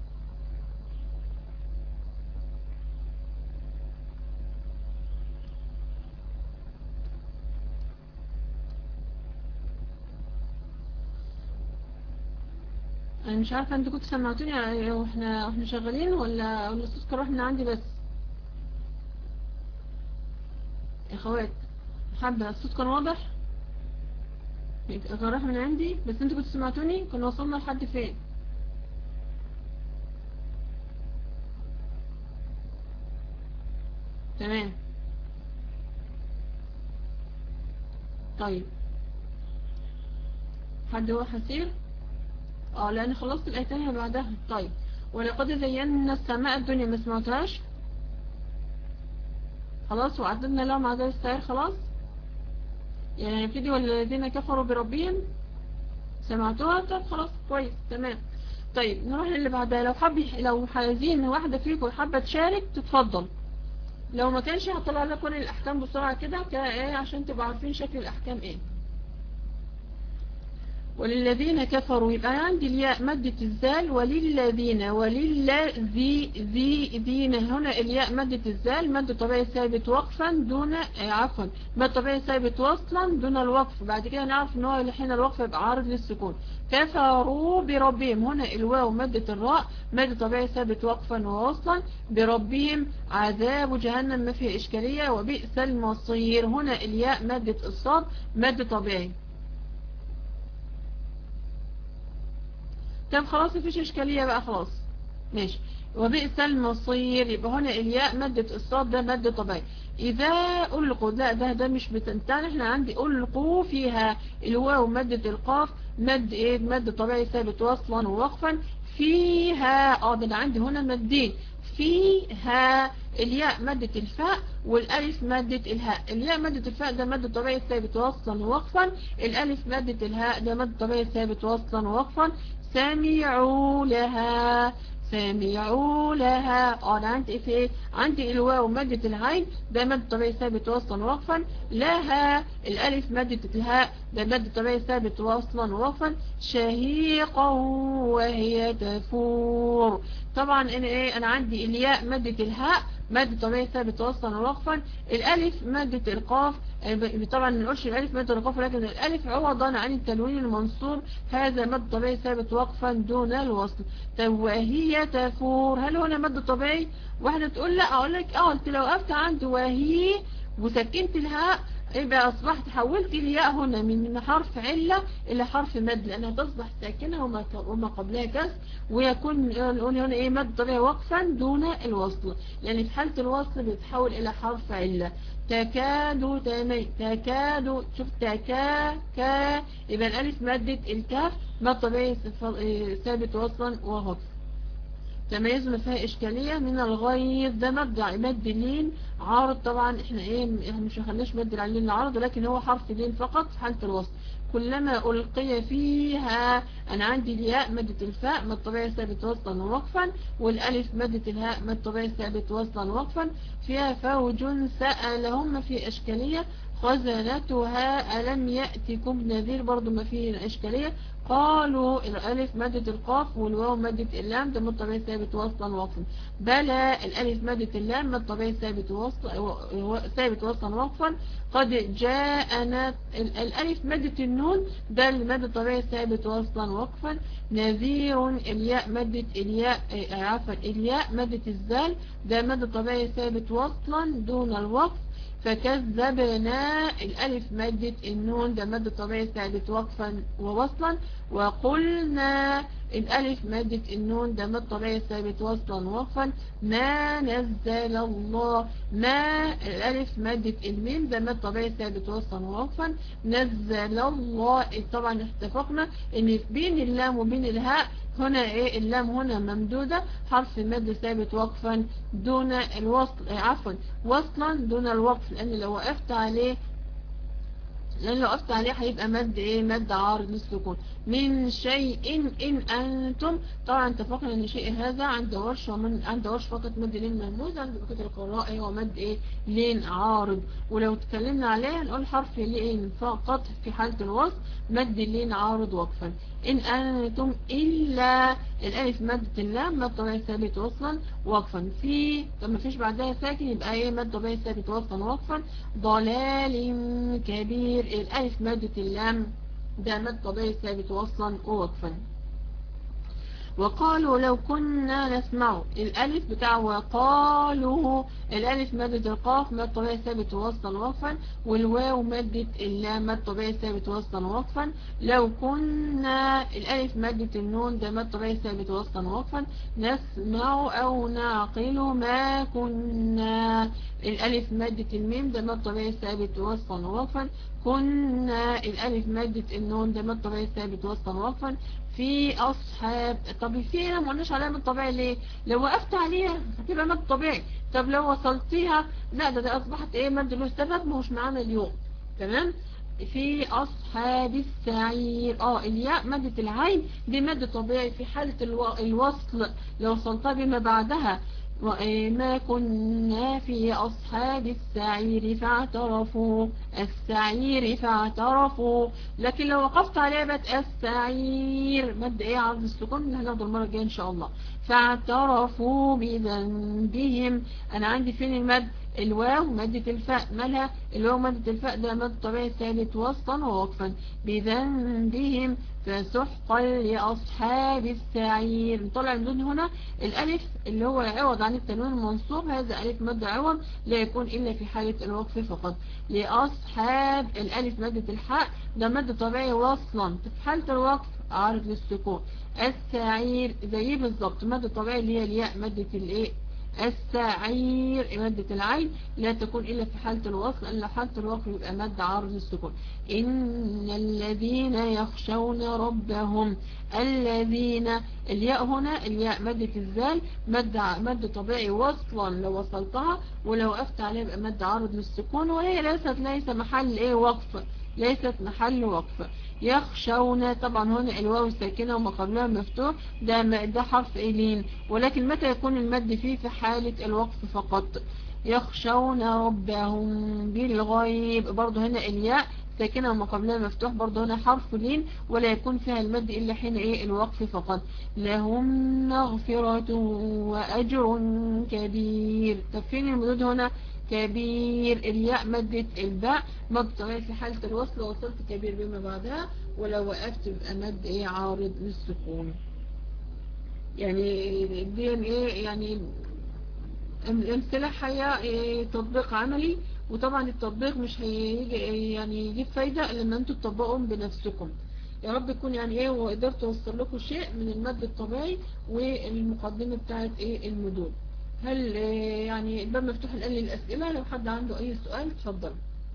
انا مش عارفة انتوا كنتوا سمعتوني واحنا واحنا شغالين ولا ولا الصوت كان راح من عندي بس اخوات حابة الصوت كان واضح كان راح من عندي بس انتوا كنتوا سمعتوني كنا وصلنا لحد فين تمام طيب حد هو حسير اه لان خلصت الايتين اللي بعدها طيب ولقد زينا السماء الدنيا ما سمعتهاش خلاص وعددنا لهم عدد السائر خلاص يعني نبتدي والذين كفروا بربهم سمعتوها طب خلاص كويس تمام طيب نروح للي بعدها لو حب لو عايزين واحدة فيكم حابة تشارك تتفضل لو ما كانش هطلع لكم الاحكام بسرعة كده ايه عشان تبقوا عارفين شكل الاحكام ايه وللذين كفروا يبقى عندي الياء مادة الزال وللذين وللذي ذي ذين هنا الياء مادة الزال مادة طبيعي ثابت وقفا دون عفوا مادة طبيعي ثابت وصلا دون الوقف بعد كده نعرف ان هو حين الوقف يبقى عارض للسكون كفروا بربهم هنا الواو مادة الراء مادة طبيعي ثابت وقفا ووصلا بربهم عذاب جهنم ما فيه إشكالية وبئس المصير هنا الياء مادة الصاد مادة طبيعي طب خلاص مفيش اشكالية بقى خلاص ماشي وبئس المصير يبقى هنا الياء مادة الصاد ده مادة طبيعي إذا ألقوا لا ده ده مش بتنتهي احنا عندي ألقوا فيها الواو مادة القاف مد ايه مادة طبيعي ثابت وصلا ووقفا فيها اه ده انا عندي هنا مادين فيها الياء مادة الفاء والالف مادة الهاء الياء مادة الفاء ده مادة طبيعي ثابت وصلا ووقفا الالف مادة الهاء ده مادة طبيعي ثابت وصلا ووقفا سمعوا لها سمعوا لها اه انا عندي ايه في ايه عندي الواو مادة العين ده مادة طبيعي ثابت وصلا ووقفا لها الالف مادة الهاء ده مادة طبيعي ثابت وصلا ووقفا شهيقا وهي تفور طبعا انا ايه انا عندي الياء مادة الهاء مادة طبيعي ثابت وصلا ووقفا الالف مادة القاف طبعا ما نقولش الالف مادة القاف ولكن الالف عوضا عن التنوين المنصوب هذا مادة طبيعي ثابت وقفا دون الوصل طب وهي تفور هل هنا مادة طبيعي واحدة تقول لا اقول لك اه انت لو وقفت عند وهي وسكنت الهاء يبقى أصبحت حولت الياء هنا من حرف علة إلى حرف مد لأنها تصبح ساكنة وما, وما قبلها كسر ويكون نقول هنا إيه مد طبيعي وقفا دون الوصل يعني في حالة الوصل بيتحول إلى حرف علة تكاد تمي تكاد شوف تكا كا يبقى الألف مادة الكاف مد طبيعي ثابت وصلا ووقف تميز ما فيها إشكالية من الغيظ ده مد مد لين عارض طبعا احنا ايه احنا مش هنخليش مد العلين العرض لكن هو حرف لين فقط في حالة الوصل كلما ألقي فيها أنا عندي الياء مادة الفاء مد طبيعي ثابت وصلا ووقفا والألف مادة الهاء مد طبيعي ثابت وصلا ووقفا فيها فوج سألهم في إشكالية خزنتها ألم يأتكم نذير برضو ما فيه إشكالية قالوا الألف مادة القاف والواو مادة اللام ده طبيعي ثابت وصلا وقفا بلى الألف مادة اللام مد طبيعي ثابت وصلا ثابت وصلا وقفا قد جاءنا الألف مادة النون ده المادة طبيعي ثابت وصلا وقفا نذير الياء مادة الياء عفوا الياء مادة الزال ده مادة طبيعي ثابت وصلا دون الوقف فكذبنا الألف مادة النون ده مادة طبيعي ثابت وقفا ووصلا وقلنا الألف مادة النون ده مادة طبيعي ثابت وصلا ووقفا ما نزل الله ما الألف مادة الميم ده مادة طبيعي ثابت وصلا ووقفا نزل الله طبعا اتفقنا ان بين اللام وبين الهاء هنا ايه اللام هنا ممدودة حرف مد ثابت وقفا دون الوصل عفوا وصلا دون الوقف لان لو وقفت عليه لان لو وقفت عليه هيبقى مد ايه مد عارض للسكون من شيء ان انتم طبعا اتفقنا ان شيء هذا عند ورش ومن عند ورش فقط مد لين مهموز عند بقيه القراء هو مد ايه لين عارض ولو اتكلمنا عليه هنقول حرف لين فقط في حالة الوصل مد لين عارض وقفا ان انتم الا الالف مادة اللام مد طبيعي ثابت وصلا وقفا في طب ما فيش بعدها ساكن يبقى ايه مد طبيعي ثابت وصلا وقفا ضلال كبير الالف مادة اللام ده مد طبيعي ثابت وصلا ووقفا وقالوا لو كنا نسمع الألف بتاع وقالوا الألف مادة القاف مادة طبيعي ثابت وسطا وقفا والواو مادة اللام مادة طبيعي ثابت وسطا وقفا لو كنا الألف مادة النون ده مادة طبيعي ثابت وسطا وقفا نسمع أو نعقل ما كنا الألف مادة الميم ده مادة طبيعي ثابت وسطا وقفا كنا الألف مادة النون ده مادة طبيعي ثابت وسطا وقفا في أصحاب طب في هنا ما قلناش عليها مادة طبيعي ليه لو وقفت عليها هتبقى مادة طبيعي طب لو وصلتيها لا ده, ده أصبحت إيه مادة له سبب ما هوش معانا اليوم تمام في أصحاب السعير اه الياء مادة العين دي مادة طبيعي في حالة الو... الوصل لو وصلتها بما بعدها ما كنا في أصحاب السعير فاعترفوا السعير فاعترفوا لكن لو وقفت عليها بقت السعير مد ايه عرض السكون اللي هناخده المرة الجاية ان شاء الله فاعترفوا بذنبهم انا عندي فين المد الواو مادة الفاء مالها الواو مادة الفاء ده مد طبيعي ثابت وسطا ووقفا بذنبهم فسحقا لأصحاب السعير نطلع من دون هنا الألف اللي هو عوض عن التنوين المنصوب هذا ألف مد عوض لا يكون إلا في حالة الوقف فقط لأصحاب الألف مادة الحاء ده مد طبيعي وصلا في حالة الوقف عارض للسكون السعير زي بالظبط مادة طبيعي اللي هي الياء مادة الايه السعير مادة العين لا تكون إلا في حالة الوصل إلا حالة الوقف يبقى مادة عارض السكون إن الذين يخشون ربهم الذين الياء هنا الياء مادة الزال مادة, مادة طبيعي وصلا لو وصلتها ولو وقفت عليها يبقى مادة عارض للسكون وهي ليست ليس محل ايه وقف ليست محل وقف يخشون طبعا هنا الواو الساكنة وما قبلها مفتوح ده ده حرف إلين ولكن متى يكون المد فيه في حالة الوقف فقط يخشون ربهم بالغيب برضو هنا الياء ساكنة وما قبلها مفتوح برضو هنا حرف لين ولا يكون فيها المد إلا حين إيه الوقف فقط لهم مغفرة وأجر كبير طب فين المدود هنا كبير الياء مدت الباء مد طبيعي في حالة الوصل وصلت كبير بما بعدها ولو وقفت يبقى مد ايه عارض للسكون يعني دي ايه يعني الامثلة حياة إيه تطبيق عملي وطبعا التطبيق مش هيجي يعني يجيب فايدة لما انتوا تطبقهم بنفسكم يا رب يكون يعني ايه وقدرت اوصل لكم شيء من المد الطبيعي والمقدمة بتاعت ايه المدود هل يعني الباب مفتوح الآن للأسئلة لو حد عنده أي سؤال تفضل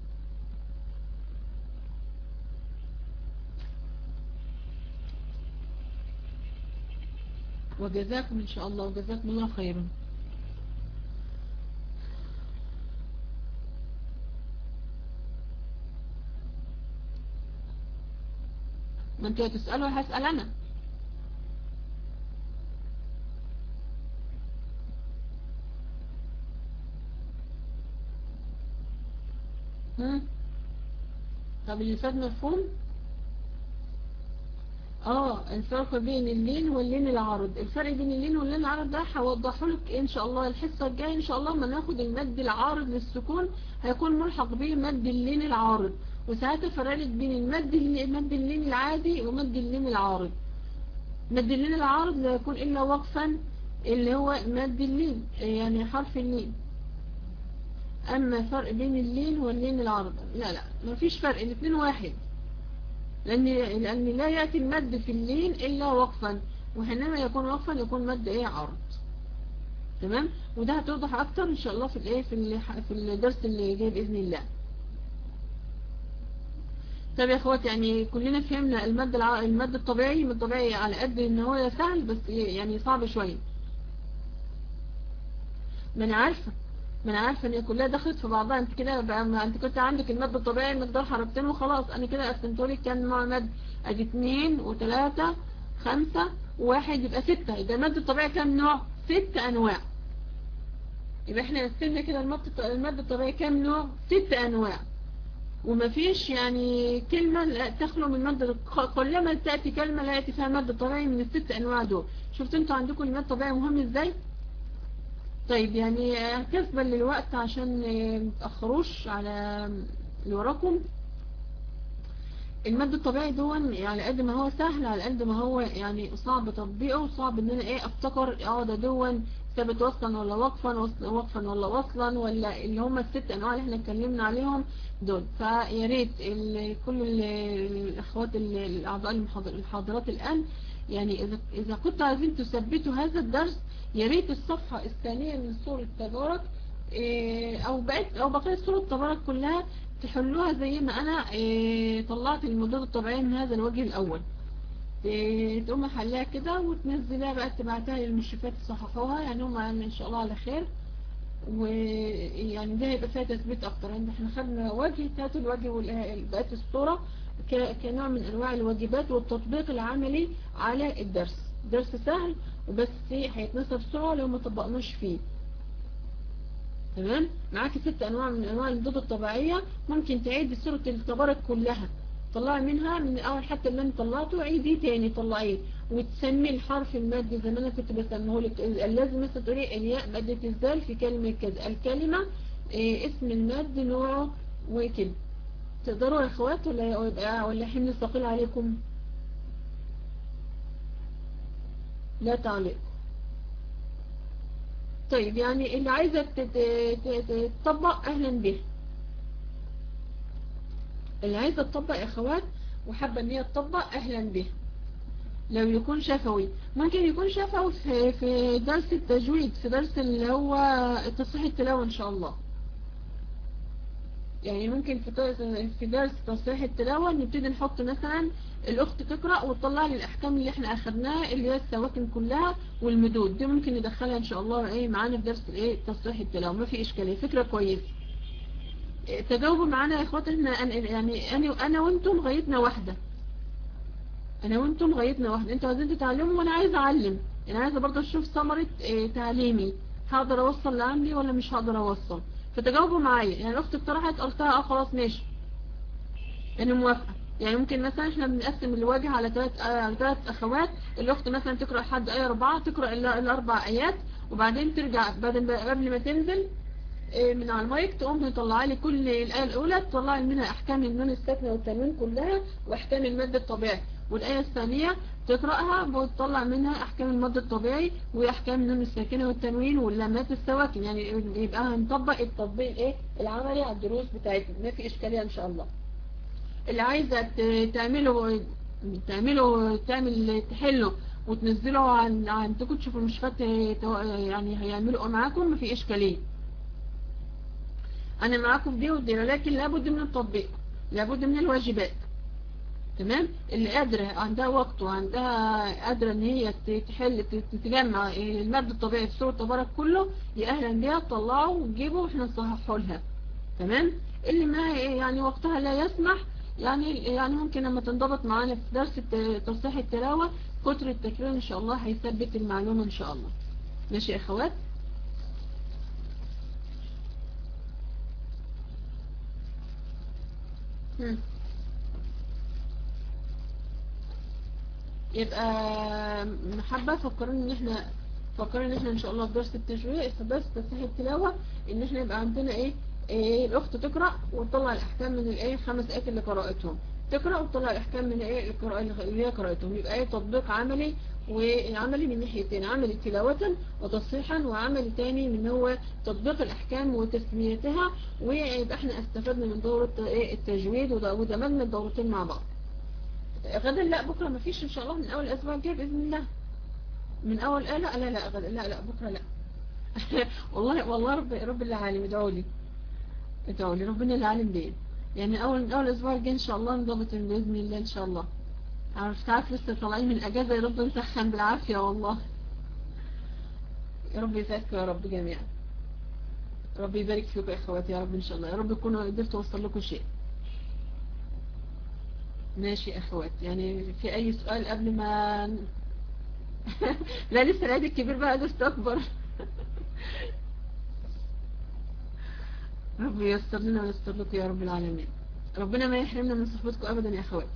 وجزاكم إن شاء الله وجزاكم الله خيرا ما انتوا هتسألوا هسأل أنا طب اللي فات مفهوم اه الفرق بين اللين واللين العارض الفرق بين اللين واللين العارض ده هوضحه لك ان شاء الله الحصه الجايه ان شاء الله ما ناخد المد العارض للسكون هيكون ملحق به مد اللين العارض وساعتها فرقت بين المد مد اللين العادي ومد اللين العارض مد اللين العارض لا يكون الا وقفا اللي هو مد اللين يعني حرف اللين أما فرق بين اللين واللين العرض لا لا ما فيش فرق الاثنين واحد لأن, لأن لا يأتي المد في اللين إلا وقفا وحينما يكون وقفا يكون مد إيه عرض تمام وده هتوضح أكتر إن شاء الله في الإيه في, في الدرس اللي جاي بإذن الله طب يا اخوات يعني كلنا فهمنا المد الع... المد الطبيعي المد الطبيعي على قد ان هو سهل بس يعني صعب شويه ما انا عارفه ما انا عارفه ان هي كلها دخلت في بعضها انت كده بقى ما انت كنت عندك المد الطبيعي مقدار حركتين وخلاص انا كده قسمته لك كام نوع مد ادي اتنين وتلاتة خمسة وواحد يبقى ستة يبقى المد الطبيعي كام نوع ست انواع يبقى احنا قسمنا كده المد المد الطبيعي كام نوع ست انواع ومفيش يعني كلمة لا تخلو من مد كلما تأتي كلمة لا يأتي فيها المد الطبيعي من الست انواع دول شفتوا انتوا عندكم المد الطبيعي مهم ازاي طيب يعني كسبا للوقت عشان متأخروش على اللي وراكم المد الطبيعي دون يعني قد ما هو سهل على قد ما هو يعني صعب تطبيقه وصعب ان انا ايه افتكر اقعد ادون ثابت وصلا ولا وقفا وقفا ولا وصلا ولا اللي هم الست انواع اللي احنا اتكلمنا عليهم دول فيا ريت كل الاخوات الاعضاء الحاضرات الان يعني اذا اذا كنتوا عايزين تثبتوا هذا الدرس يا ريت الصفحه الثانيه من سوره تبارك إيه، او بقيت او بقيت سوره تبارك كلها تحلوها زي ما انا إيه، طلعت المدود الطبيعيه من هذا الوجه الاول إيه، تقوم حلها كده وتنزلها بقى تبعتها للمشرفات تصححوها يعني هم ان شاء الله على خير ويعني ده هيبقى فيها تثبيت اكتر يعني احنا خدنا وجه تاتوا الوجه بقت الصورة كنوع من انواع الواجبات والتطبيق العملي على الدرس درس سهل وبس هيتنسى بسرعة لو ما طبقناش فيه تمام معاكي ست انواع من انواع المضاد الطبيعية ممكن تعيد سورة التبارك كلها طلعي منها من اول حتى اللي انا طلعته عيديه تاني طلعيه وتسمي الحرف المادي زي ما انا كنت بسميه لك لازم مثلا تقولي الياء مادة الزال في كلمة كذا الكلمة إيه اسم الماد نوعه وكده تقدروا يا اخوات ولا ولا حمل ثقيل عليكم لا تعليق طيب يعني اللي عايزة تطبق اهلا به اللي عايزة تطبق يا اخوات وحابة ان هي تطبق اهلا به لو يكون شفوي ممكن يكون شفوي في, في درس التجويد في درس اللي هو تصحيح التلاوة ان شاء الله يعني ممكن في في درس تصحيح التلاوة نبتدي نحط مثلا الاخت تقرأ وتطلع لي الاحكام اللي احنا اخذناها اللي هي السواكن كلها والمدود دي ممكن ندخلها ان شاء الله ايه معانا في درس الايه تصحيح التلاوة ما في اشكالية فكرة كويسة تجاوبوا معانا يا اخوات احنا يعني انا انا وانتم غايتنا واحدة انا وانتم غايتنا واحدة انتوا عايزين تتعلموا وانا عايز اعلم انا عايزه برضه اشوف ثمره اه تعليمي هقدر اوصل لعملي ولا مش هقدر اوصل فتجاوبوا معايا يعني الاخت اقترحت قلتها اه خلاص ماشي انا موافقه يعني ممكن مثلا احنا بنقسم الواجهه على ثلاث على ثلاث اخوات الاخت مثلا تقرا لحد ايه اربعه تقرا الاربع ايات وبعدين ترجع بعد قبل ما تنزل اه، من على المايك تقوم تطلع لي كل الآية الأولى تطلع لي منها أحكام النون الساكنة والتنوين كلها وأحكام المادة الطبيعي والآية الثانية تقرأها وتطلع منها أحكام المد الطبيعي وأحكام النون الساكنة والتنوين واللامات السواكن يعني يبقى هنطبق التطبيق إيه العملي على الدروس بتاعتنا ما في إشكالية إن شاء الله اللي عايزة تعمله تعمله تعمل تحله وتنزله عن عندكم تشوفوا المشفات يعني هيعملوا معاكم ما في إشكالية أنا معاكم في دي ودي لكن لابد من التطبيق لابد من الواجبات تمام اللي قادرة عندها وقت وعندها قادرة ان هي تحل تجمع المادة الطبيعية في سورة تبارك كله يا اهلا بيها تطلعه وتجيبه واحنا نصححه لها تمام اللي ما يعني وقتها لا يسمح يعني يعني ممكن لما تنضبط معانا في درس تصحيح التلاوة كتر التكرار ان شاء الله هيثبت المعلومة ان شاء الله ماشي يا اخوات هم. يبقى محبة فكرنا ان احنا فكرنا ان احنا ان شاء الله في درس التشويق في درس تصحيح التلاوة ان احنا يبقى عندنا ايه, إيه الاخت تقرأ وتطلع الاحكام من الايه خمس ايات اللي قرأتهم تقرأ وتطلع الاحكام من ايه اللي هي قرأتهم يبقى ايه تطبيق عملي وعملي من ناحيتين عملي تلاوة وتصحيحا وعمل تاني من هو تطبيق الأحكام وتسميتها ويبقى احنا استفدنا من دورة إيه؟ التجويد ودمجنا الدورتين مع بعض غدا لا بكرة ما فيش ان شاء الله من اول الاسبوع الجاي باذن الله من اول آه لا لا لا غدا لا لا بكرة لا والله والله رب رب العالم ادعوا لي ادعوا لي ربنا العالم بيه يعني اول اول اسبوع الجاي ان شاء الله نضبط باذن الله ان شاء الله عارف تعرف لسه طالعين من اجازه يا رب نسخن بالعافيه والله يا رب يسعدكم يا رب جميعا ربي يبارك فيكم يا اخواتي يا رب ان شاء الله يا رب يكونوا قدرت اوصل لكم شيء ماشي اخوات يعني في اي سؤال قبل ما لا لسه العيد الكبير بقى ده استكبر ربي ييسر لنا وييسر لكم يا رب العالمين ربنا ما يحرمنا من صحبتكم ابدا يا اخوات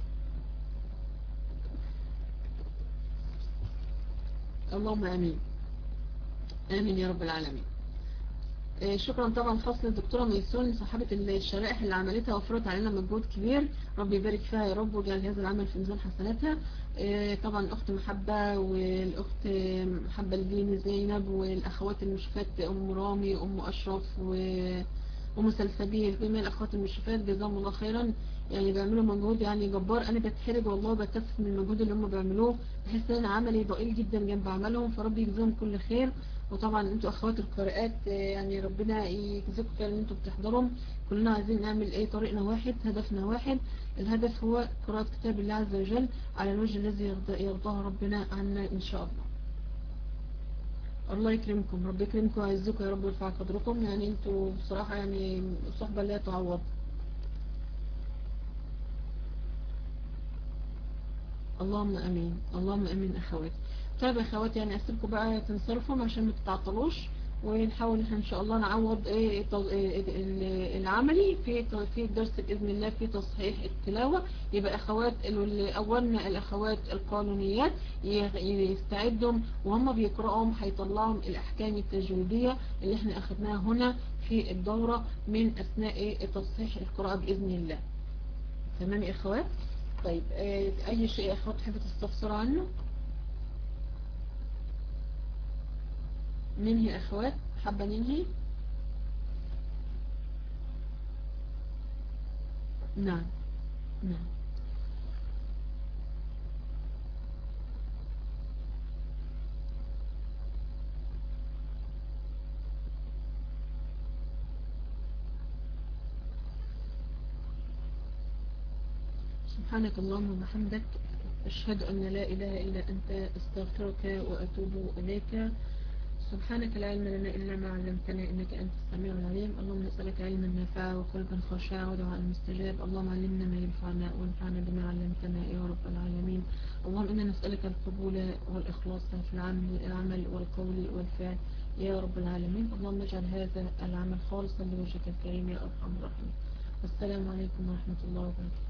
اللهم امين امين يا رب العالمين آه، شكرا طبعا خاص للدكتورة ميسون صاحبة الشرائح اللي عملتها وفرت علينا مجهود كبير رب يبارك فيها يا رب ويجعل هذا العمل في ميزان حسناتها آه، طبعا الأخت محبة والأخت محبة الدين زينب والأخوات المشفات أم رامي أم أشرف وأم سلسبيل جميع الأخوات المشفات جزاهم الله خيرا يعني بيعملوا مجهود يعني جبار أنا بتحرج والله بكسف من المجهود اللي هم بيعملوه بحس ان عملي ضئيل جدا جنب عملهم فربي يجزيهم كل خير وطبعا انتوا اخوات القراءات آه، يعني ربنا يجزيكم خير ان انتوا بتحضروا كلنا عايزين نعمل ايه طريقنا واحد هدفنا واحد الهدف هو قراءة كتاب الله عز وجل على الوجه الذي يرضاه ربنا عنا ان شاء الله الله يكرمكم رب يكرمكم ويعزكم يا رب ويرفع قدركم يعني انتوا بصراحة يعني صحبة لا تعوض اللهم امين اللهم امين اخواتي طيب يا اخواتي يعني اسيبكم بقى تنصرفوا عشان ما تتعطلوش ونحاول ان شاء الله نعوض ايه العملي في في الدرس باذن الله في تصحيح التلاوه يبقى اخوات اولنا الاخوات القانونيات يستعدوا وهم بيقراوا هيطلعوا الاحكام التجويديه اللي احنا اخذناها هنا في الدوره من اثناء تصحيح القراءه باذن الله تمام يا اخوات طيب اي شيء يا اخوات تحب تستفسر عنه ننهي أخوات حابة ننهي نعم نعم سبحانك اللهم وبحمدك أشهد أن لا إله إلا أنت أستغفرك وأتوب إليك سبحانك لا علم لنا إلا ما علمتنا إنك أنت السميع العليم اللهم نسألك علما نافعا وقلبا خاشعا ودعاء مستجاب اللهم علمنا ما ينفعنا وانفعنا بما علمتنا يا رب العالمين اللهم إنا نسألك القبول والإخلاص في العمل والقول والفعل يا رب العالمين اللهم اجعل هذا العمل خالصا لوجهك الكريم يا أرحم الراحمين السلام عليكم ورحمة الله وبركاته